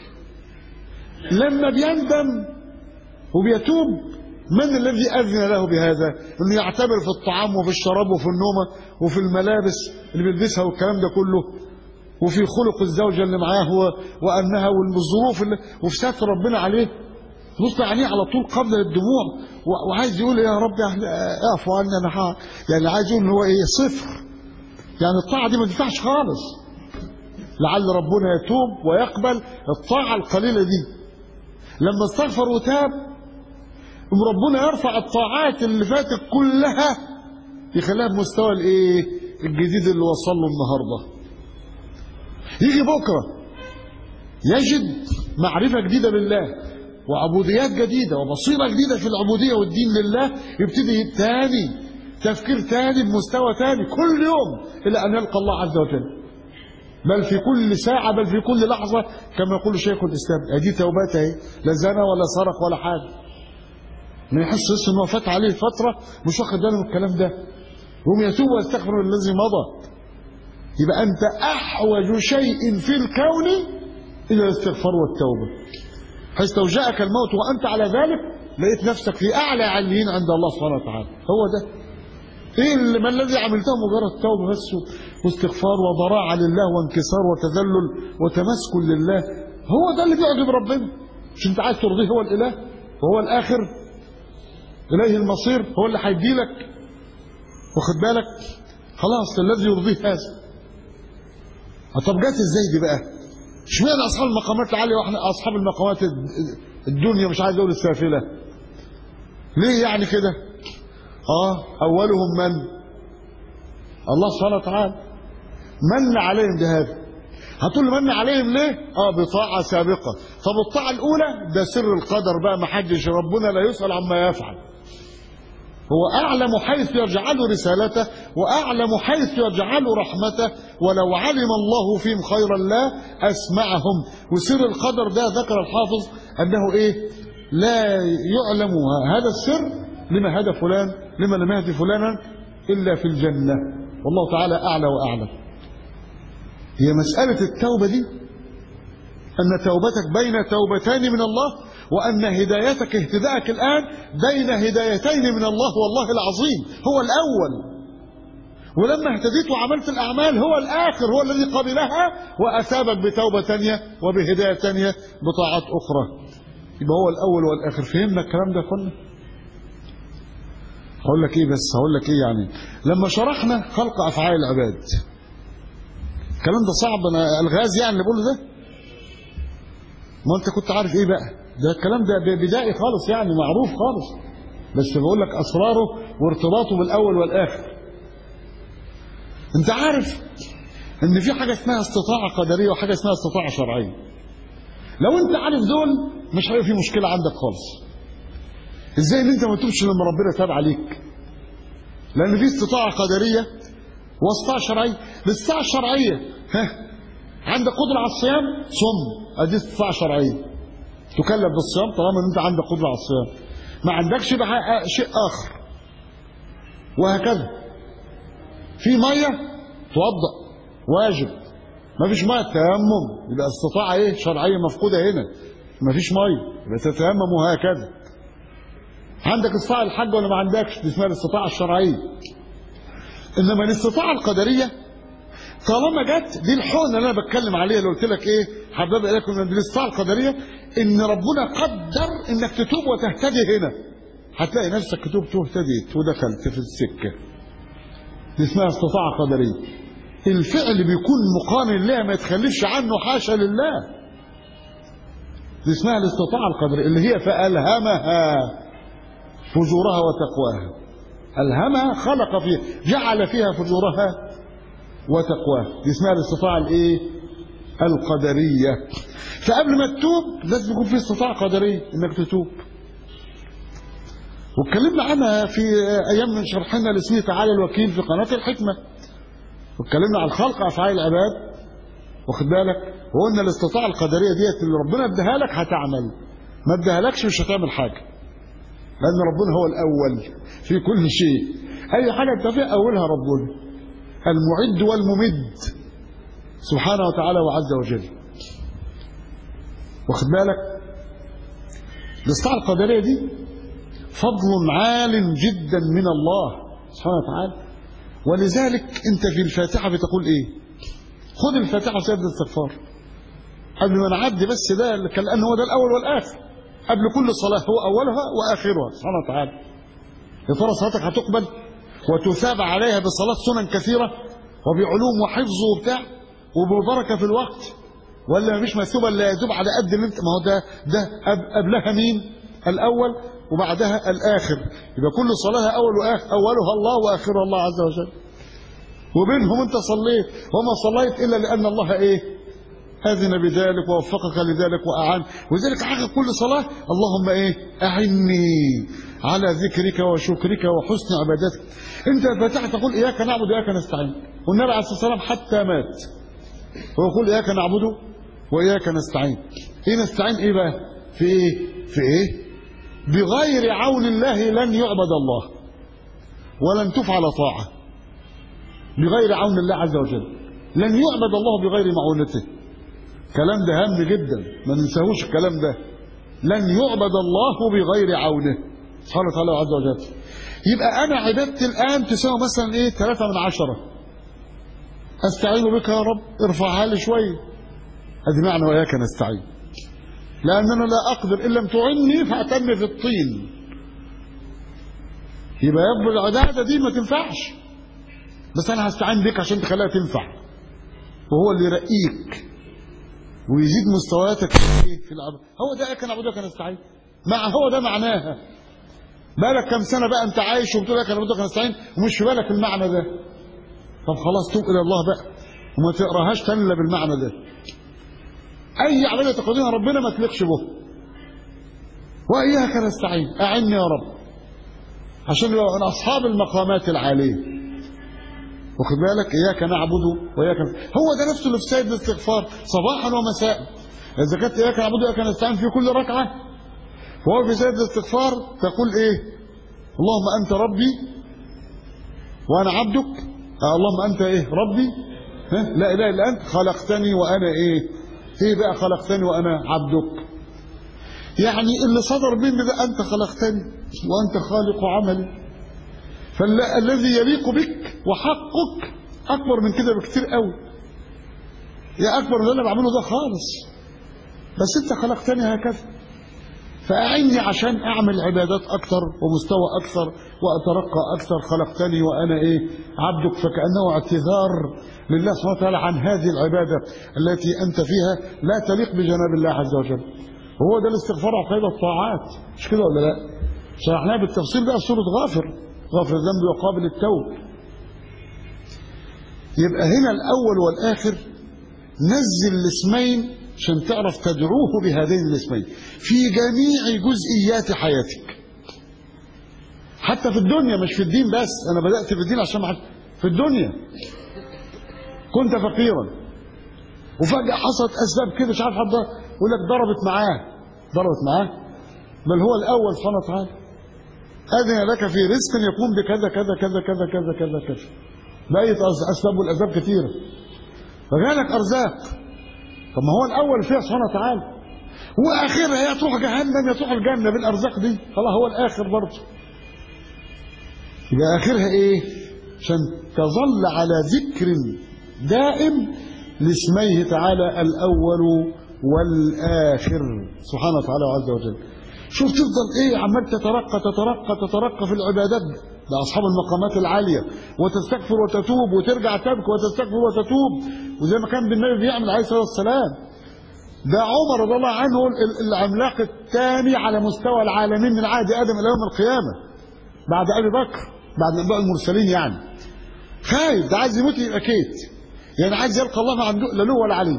لما بيندم وبيتوب من الذي اذن له بهذا انه يعتبر في الطعام وفي الشراب وفي النوم وفي الملابس اللي بيلبسها والكلام ده كله وفي خلق الزوجه اللي معاه وانها والظروف اللي وفي ستر ربنا عليه تبص عليه على طول قبل الدموع وعايز يقول يا رب اعفو عني انا يعني عايز يقول ان هو ايه صفر يعني الطاعه دي ما تنفعش خالص لعل ربنا يتوب ويقبل الطاعه القليله دي لما استغفر وتاب ربنا يرفع الطاعات اللي فاتت كلها يخليها بمستوى الايه الجديد اللي وصل له النهارده يجي بكره يجد معرفه جديده بالله وعبوديات جديدة وبصيرة جديدة في العبودية والدين لله يبتدي تاني تفكير تاني بمستوى تاني كل يوم إلى أن يلقى الله عز وجل بل في كل ساعة بل في كل لحظة كما يقول شيخ الإسلام أدي توبات اهي لا زنا ولا سرق ولا حاجة ما يحس بس إن هو فات عليه فترة مش واخد باله من الكلام ده يقوم يتوب ويستغفر الذي مضى يبقى أنت أحوج شيء في الكون إلى الاستغفار والتوبة حيث لو جاءك الموت وأنت على ذلك لقيت نفسك في أعلى عليين عند الله سبحانه وتعالى هو ده إيه اللي ما الذي عملته مجرد توبة بس واستغفار وضراعة لله وانكسار وتذلل وتمسك لله هو ده اللي بيعجب ربنا مش انت عايز ترضيه هو الإله وهو الآخر إليه المصير هو اللي هيديلك واخد بالك خلاص الذي يرضيه هذا طب جت ازاي دي بقى اشمعنى اصحاب المقامات العاليه واحنا اصحاب المقامات الدنيا مش عايز اقول السافله ليه يعني كده اه اولهم من الله سبحانه وتعالى من عليهم بهذا هتقول من عليهم ليه اه بطاعة سابقة طب الطاعة الاولى ده سر القدر بقى ما حدش ربنا لا يسأل عما يفعل هو أعلم حيث يجعل رسالته وأعلم حيث يجعل رحمته ولو علم الله فيهم خيرا لا أسمعهم وسر القدر ده ذكر الحافظ أنه إيه لا يعلم هذا السر لما هدى فلان لما لم يهدي فلانا إلا في الجنة والله تعالى أعلى وأعلم هي مسألة التوبة دي أن توبتك بين توبتين من الله وأن هدايتك اهتداءك الآن بين هدايتين من الله والله العظيم هو الأول ولما اهتديت وعملت الأعمال هو الآخر هو الذي قبلها وأثابك بتوبة تانية وبهداية تانية بطاعات أخرى يبقى هو الأول والآخر فهمنا الكلام ده كله هقول لك ايه بس هقول لك ايه يعني لما شرحنا خلق افعال العباد الكلام ده صعب انا الغاز يعني اللي بقوله ده ما انت كنت عارف ايه بقى ده الكلام ده بدائي خالص يعني معروف خالص بس بقول لك اسراره وارتباطه بالاول والاخر انت عارف ان في حاجه اسمها استطاعه قدريه وحاجه اسمها استطاعه شرعيه لو انت عارف دول مش هيبقى في مشكله عندك خالص ازاي ان انت ما تتوبش لما ربنا تاب عليك لان في استطاعه قدريه واستطاعه شرعيه الاستطاعه الشرعيه ها عندك قدره على الصيام صم ادي استطاعه شرعيه تكلف بالصيام طالما ان انت عندك قدره على الصيام ما عندكش بقى شيء اخر وهكذا في ميه توضا واجب ما فيش ميه تيمم يبقى استطاعه ايه شرعيه مفقوده هنا ما فيش ميه يبقى تتيمم وهكذا عندك استطاعه الحج ولا ما عندكش دي اسمها الاستطاعه الشرعيه انما الاستطاعه القدريه طالما جت دي الحقنه اللي انا بتكلم عليها اللي قلت لك ايه حباب اليكم من الاستطاعه القدريه ان ربنا قدر انك تتوب وتهتدي هنا هتلاقي نفسك تتوب واهتديت ودخلت في السكه دي اسمها استطاعه قدريه الفعل بيكون مقارن لها ما يتخلفش عنه حاشا لله دي اسمها الاستطاعه القدريه اللي هي فالهمها فجورها وتقواها ألهمها خلق فيها جعل فيها فجورها وتقواها دي اسمها الاستطاعة الايه القدرية فقبل ما تتوب لازم يكون في استطاعة قدرية انك تتوب واتكلمنا عنها في ايام من شرحنا لاسمه تعالى الوكيل في قناة الحكمة واتكلمنا عن خلق افعال العباد واخد بالك وقلنا الاستطاعة القدرية ديت اللي ربنا اداها لك هتعمل ما اداهالكش مش هتعمل حاجة لأن ربنا هو الأول في كل شيء أي حاجة أنت فيها أولها ربنا المعد والممد سبحانه وتعالى وعز وجل واخد بالك الاستطاعة القدرية دي فضل عال جدا من الله سبحانه وتعالى ولذلك أنت في الفاتحة بتقول إيه خذ الفاتحة وسيبدأ الاستغفار قبل ما نعدي بس ده كأن هو ده الأول والآخر قبل كل صلاة هو أولها وآخرها سبحانه وتعالى يا ترى صلاتك هتقبل وتثاب عليها بصلاة سنن كثيرة وبعلوم وحفظ وبتاع وببركة في الوقت ولا مفيش مثوبة الا يدوب على قد اللي انت ما هو ده ده قبلها مين الأول وبعدها الآخر يبقى كل صلاة أول وآخر أولها الله وآخرها الله عز وجل وبينهم انت صليت وما صليت إلا لأن الله إيه أذن بذلك ووفقك لذلك وأعان وذلك حقق كل صلاة اللهم إيه أعني على ذكرك وشكرك وحسن عبادتك أنت الفاتحة تقول إياك نعبد وإياك نستعين والنبي عليه الصلاة والسلام حتى مات ويقول إياك نعبد وإياك نستعين إيه نستعين إيه بقى في إيه في إيه بغير عون الله لن يعبد الله ولن تفعل طاعة بغير عون الله عز وجل لن يعبد الله بغير معونته الكلام ده هام جدا ما ننساهوش الكلام ده لن يعبد الله بغير عونه سبحانه وتعالى عز وجل يبقى انا عبادتي الان تساوي مثلا ايه ثلاثة من عشرة استعين بك يا رب ارفعها لي شويه ادي معنى واياك نستعين لاننا لا اقدر ان لم تعني فاعتني في الطين يبقى يبقى العباده دي ما تنفعش بس انا هستعين بك عشان تخليها تنفع وهو اللي يرقيك ويزيد مستوياتك في العبد هو ده كان عبودك نستعين مع هو ده معناها بالك كم سنه بقى انت عايش وبتقول لك انا عبودك نستعين ومش في بالك المعنى ده طب خلاص توب الى الله بقى وما تقراهاش تاني الا بالمعنى ده اي عباده تقدمها ربنا ما تليقش به واياك نستعين اعني يا رب عشان يبقى من اصحاب المقامات العاليه واخد بالك اياك نعبد واياك هو ده نفسه اللي في سيد الاستغفار صباحا ومساء اذا كانت اياك نعبد واياك نستعين في كل ركعه وهو في سيد الاستغفار تقول ايه اللهم انت ربي وانا عبدك آه اللهم انت ايه ربي ها؟ لا اله الا انت خلقتني وانا ايه ايه بقى خلقتني وانا عبدك يعني اللي صدر مني ده انت خلقتني وانت خالق عملي فالذي يليق بك وحقك اكبر من كده بكتير قوي يا اكبر من اللي انا بعمله ده خالص بس انت خلقتني هكذا فأعني عشان أعمل عبادات أكثر ومستوى أكثر وأترقى أكثر خلقتني وأنا إيه عبدك فكأنه اعتذار لله سبحانه وتعالى عن هذه العبادة التي أنت فيها لا تليق بجناب الله عز وجل وهو ده الاستغفار عقيدة الطاعات مش كده ولا لا شرحناها بالتفصيل بقى في سورة غافر غافر الذنب وقابل التوب يبقى هنا الأول والآخر نزل الاسمين عشان تعرف تدعوه بهذين الاسمين في جميع جزئيات حياتك حتى في الدنيا مش في الدين بس انا بدات في الدين عشان معك في الدنيا كنت فقيرا وفجاه حصلت اسباب كده مش عارف حد يقول لك ضربت معاه ضربت معاه بل هو الاول سبحانه وتعالى اذن لك في رزق يكون بكذا كذا كذا كذا كذا كذا كذا بقيت اسباب والاسباب كثيره فجالك ارزاق طب ما هو الاول فيها سبحانه وتعالى واخرها يا تروح جهنم يا تروح الجنه بالارزاق دي خلاص هو الاخر برضه يبقى اخرها ايه عشان تظل على ذكر دائم لاسميه تعالى الاول والاخر سبحانه وتعالى عز وجل شوف تفضل ايه عمال تترقى تترقى تترقى في العبادات ده اصحاب المقامات العاليه وتستغفر وتتوب وترجع تبكي وتستغفر وتتوب وزي ما كان بالنبي بيعمل عليه الصلاه والسلام ده عمر رضي الله عنه العملاق الثاني على مستوى العالمين من عهد ادم الى يوم القيامه بعد ابي بكر بعد انباء المرسلين يعني خايف ده عايز يموت يبقى كيت يعني عايز يلقى الله ما عنده لا له ولا عليه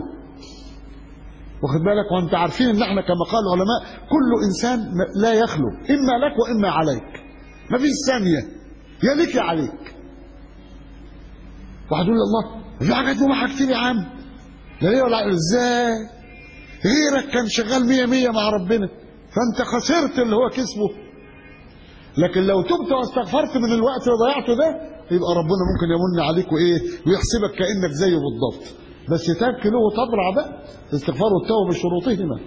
واخد بالك وانت عارفين ان احنا كما قال العلماء كل انسان لا يخلو اما لك واما عليك ما فيش ثانيه يا لك يا عليك واحد يقول الله في حاجات مباحه كتير يا عم لا ليه ولا ازاي غيرك كان شغال مية مية مع ربنا فانت خسرت اللي هو كسبه لكن لو تبت واستغفرت من الوقت اللي ضيعته ده يبقى ربنا ممكن يمن عليك وايه ويحسبك كانك زيه بالضبط بس تبكي له وتضرع بقى الاستغفار والتوبه بشروطهما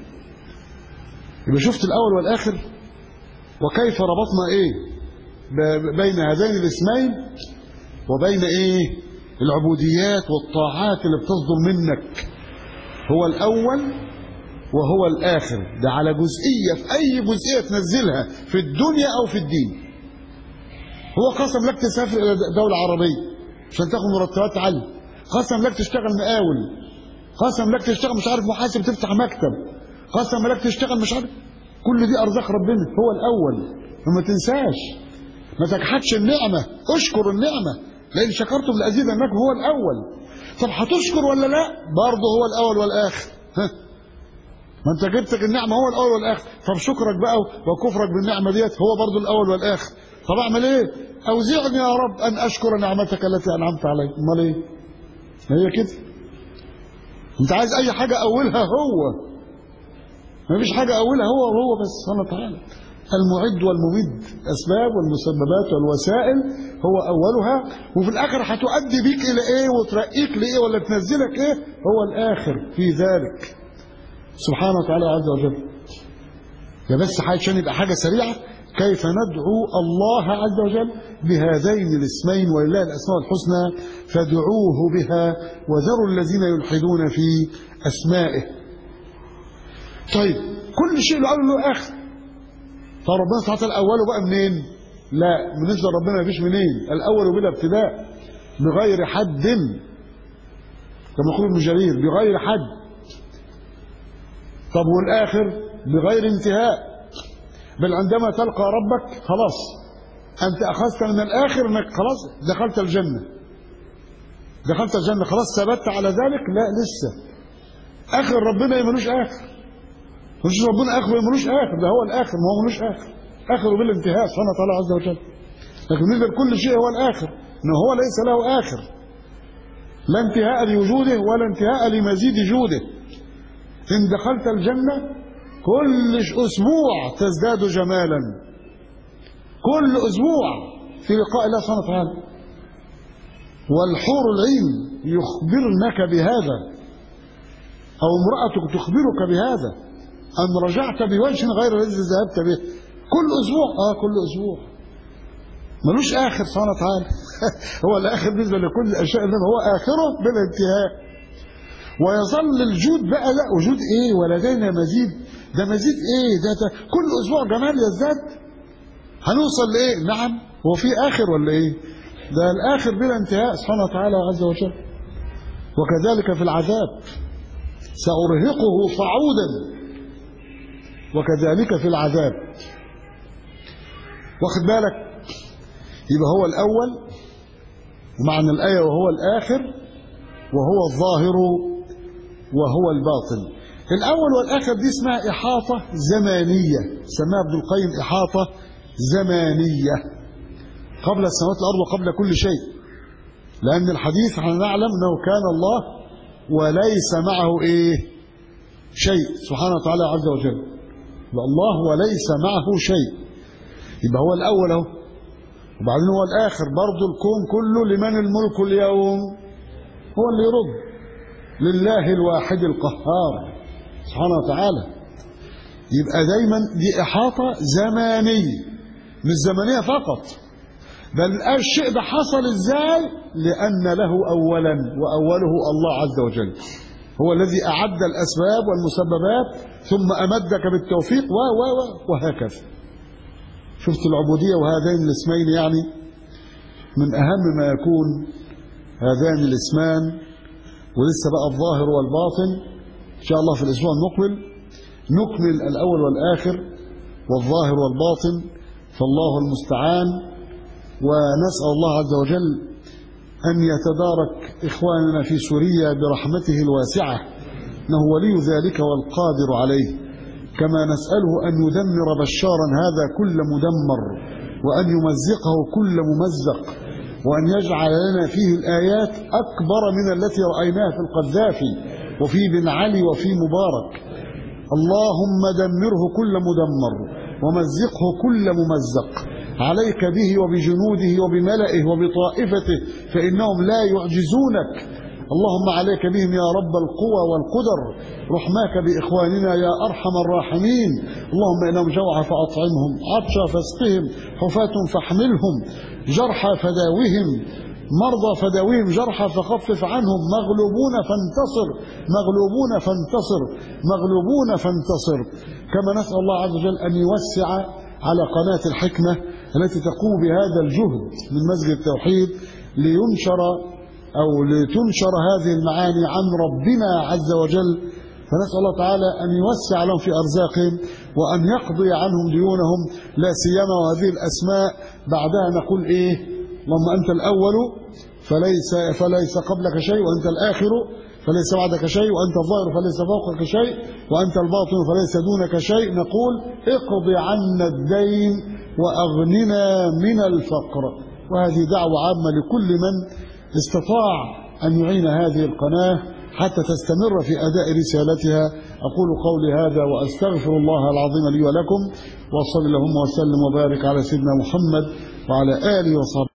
يبقى شفت الاول والاخر وكيف ربطنا ايه بين هذين الاسمين وبين ايه العبوديات والطاعات اللي بتصدر منك هو الاول وهو الاخر ده على جزئيه في اي جزئيه تنزلها في الدنيا او في الدين هو قسم لك تسافر الى دوله عربيه عشان تاخد مرتبات عاليه قسم لك تشتغل مقاول قسم لك تشتغل مش عارف محاسب تفتح مكتب قسم لك تشتغل مش عارف كل دي ارزاق ربنا هو الاول فما تنساش ما تجحدش النعمه اشكر النعمه لان شكرتم لازيدنكم هو الاول طب هتشكر ولا لا برضه هو الاول والاخر ها ما انت جبتك النعمه هو الاول والاخر طب شكرك بقى وكفرك بالنعمه ديت هو برضه الاول والاخر طب اعمل ايه اوزعني يا رب ان اشكر نعمتك التي انعمت علي امال ايه هي كده انت عايز اي حاجه اولها هو ما فيش حاجه اولها هو وهو بس سبحانه وتعالى المعد والممد الاسباب والمسببات والوسائل هو اولها وفي الاخر هتؤدي بيك الى ايه وترقيك لايه ولا تنزلك ايه هو الاخر في ذلك سبحانه وتعالى عز وجل يا بس عشان يبقى حاجه سريعه كيف ندعو الله عز وجل بهذين الاسمين ولله الاسماء الحسنى فادعوه بها وذروا الذين يلحدون في اسمائه طيب كل شيء له اول له اخر فربنا سبحانه وتعالى اوله بقى منين لا بالنسبه لربنا مفيش منين الاول بلا ابتداء بغير حد كما يقول ابن جرير بغير حد طب والاخر بغير انتهاء بل عندما تلقى ربك خلاص انت اخذت من الاخر انك خلاص دخلت الجنه دخلت الجنة خلاص ثبت على ذلك لا لسه آخر ربنا ملوش آخر مش ربنا آخر ملوش آخر ده هو الآخر ما هو ملوش آخر آخر بالانتهاء سبحانه وتعالى عز وجل لكن بالنسبة لكل شيء هو الآخر إنه هو ليس له آخر لا انتهاء لوجوده ولا انتهاء لمزيد جوده إن دخلت الجنة كل أسبوع تزداد جمالا كل أسبوع في لقاء الله سبحانه وتعالى والحور العين يخبرنك بهذا أو امرأتك تخبرك بهذا أن رجعت بوجه غير الذي ذهبت به كل أسبوع آه كل أسبوع ملوش آخر سبحانه وتعالى هو الآخر بالنسبة لكل الأشياء إنما هو آخره بلا انتهاء ويظل الجود بقى لا وجود إيه ولدينا مزيد ده مزيد إيه ده, ده كل أسبوع جمال يزداد هنوصل لإيه نعم هو في آخر ولا إيه ده الآخر بلا انتهاء سبحانه وتعالى عز وجل وكذلك في العذاب سأرهقه صعودا وكذلك في العذاب واخد بالك يبقى هو الأول ومعنى الآية وهو الآخر وهو الظاهر وهو الباطن الأول والآخر دي اسمها إحاطة زمانية سماها ابن القيم إحاطة زمانية قبل السماوات والأرض وقبل كل شيء لأن الحديث احنا نعلم أنه كان الله وليس معه إيه شيء سبحانه وتعالى عز وجل الله وليس معه شيء يبقى هو الأول اهو وبعدين هو الآخر برضه الكون كله لمن الملك اليوم هو اللي يرد لله الواحد القهار سبحانه وتعالى يبقى دايما دي إحاطة زمانية مش زمنية فقط بل الشيء ده حصل ازاي لأن له أولا وأوله الله عز وجل هو الذي أعد الأسباب والمسببات ثم أمدك بالتوفيق و و و وهكذا شفت العبودية وهذين الاسمين يعني من أهم ما يكون هذان الاسمان ولسه بقى الظاهر والباطن إن شاء الله في الأسبوع المقبل نكمل الأول والآخر والظاهر والباطن فالله المستعان ونسأل الله عز وجل أن يتدارك إخواننا في سوريا برحمته الواسعة إنه ولي ذلك والقادر عليه كما نسأله أن يدمر بشارا هذا كل مدمر وأن يمزقه كل ممزق وأن يجعل لنا فيه الآيات أكبر من التي رأيناها في القذافي وفي بن علي وفي مبارك اللهم دمره كل مدمر ومزقه كل ممزق عليك به وبجنوده وبملئه وبطائفته فإنهم لا يعجزونك اللهم عليك بهم يا رب القوى والقدر رحماك بإخواننا يا أرحم الراحمين اللهم إنهم جوع فأطعمهم عطشا فاسقهم حفاة فاحملهم جرحى فداوهم مرضى فداويهم جرحى فخفف عنهم مغلوبون فانتصر مغلوبون فانتصر مغلوبون فانتصر كما نسأل الله عز وجل أن يوسع على قناة الحكمة التي تقوم بهذا الجهد من مسجد التوحيد لينشر أو لتنشر هذه المعاني عن ربنا عز وجل فنسأل الله تعالى أن يوسع لهم في أرزاقهم وأن يقضي عنهم ديونهم لا سيما وهذه الأسماء بعدها نقول إيه اللهم أنت الأول فليس, فليس قبلك شيء وأنت الآخر فليس بعدك شيء وأنت الظاهر فليس فوقك شيء وأنت الباطن فليس دونك شيء نقول اقض عنا الدين وأغننا من الفقر وهذه دعوة عامة لكل من استطاع أن يعين هذه القناة حتى تستمر في أداء رسالتها أقول قولي هذا وأستغفر الله العظيم لي ولكم وصل اللهم وسلم وبارك على سيدنا محمد وعلى آله وصحبه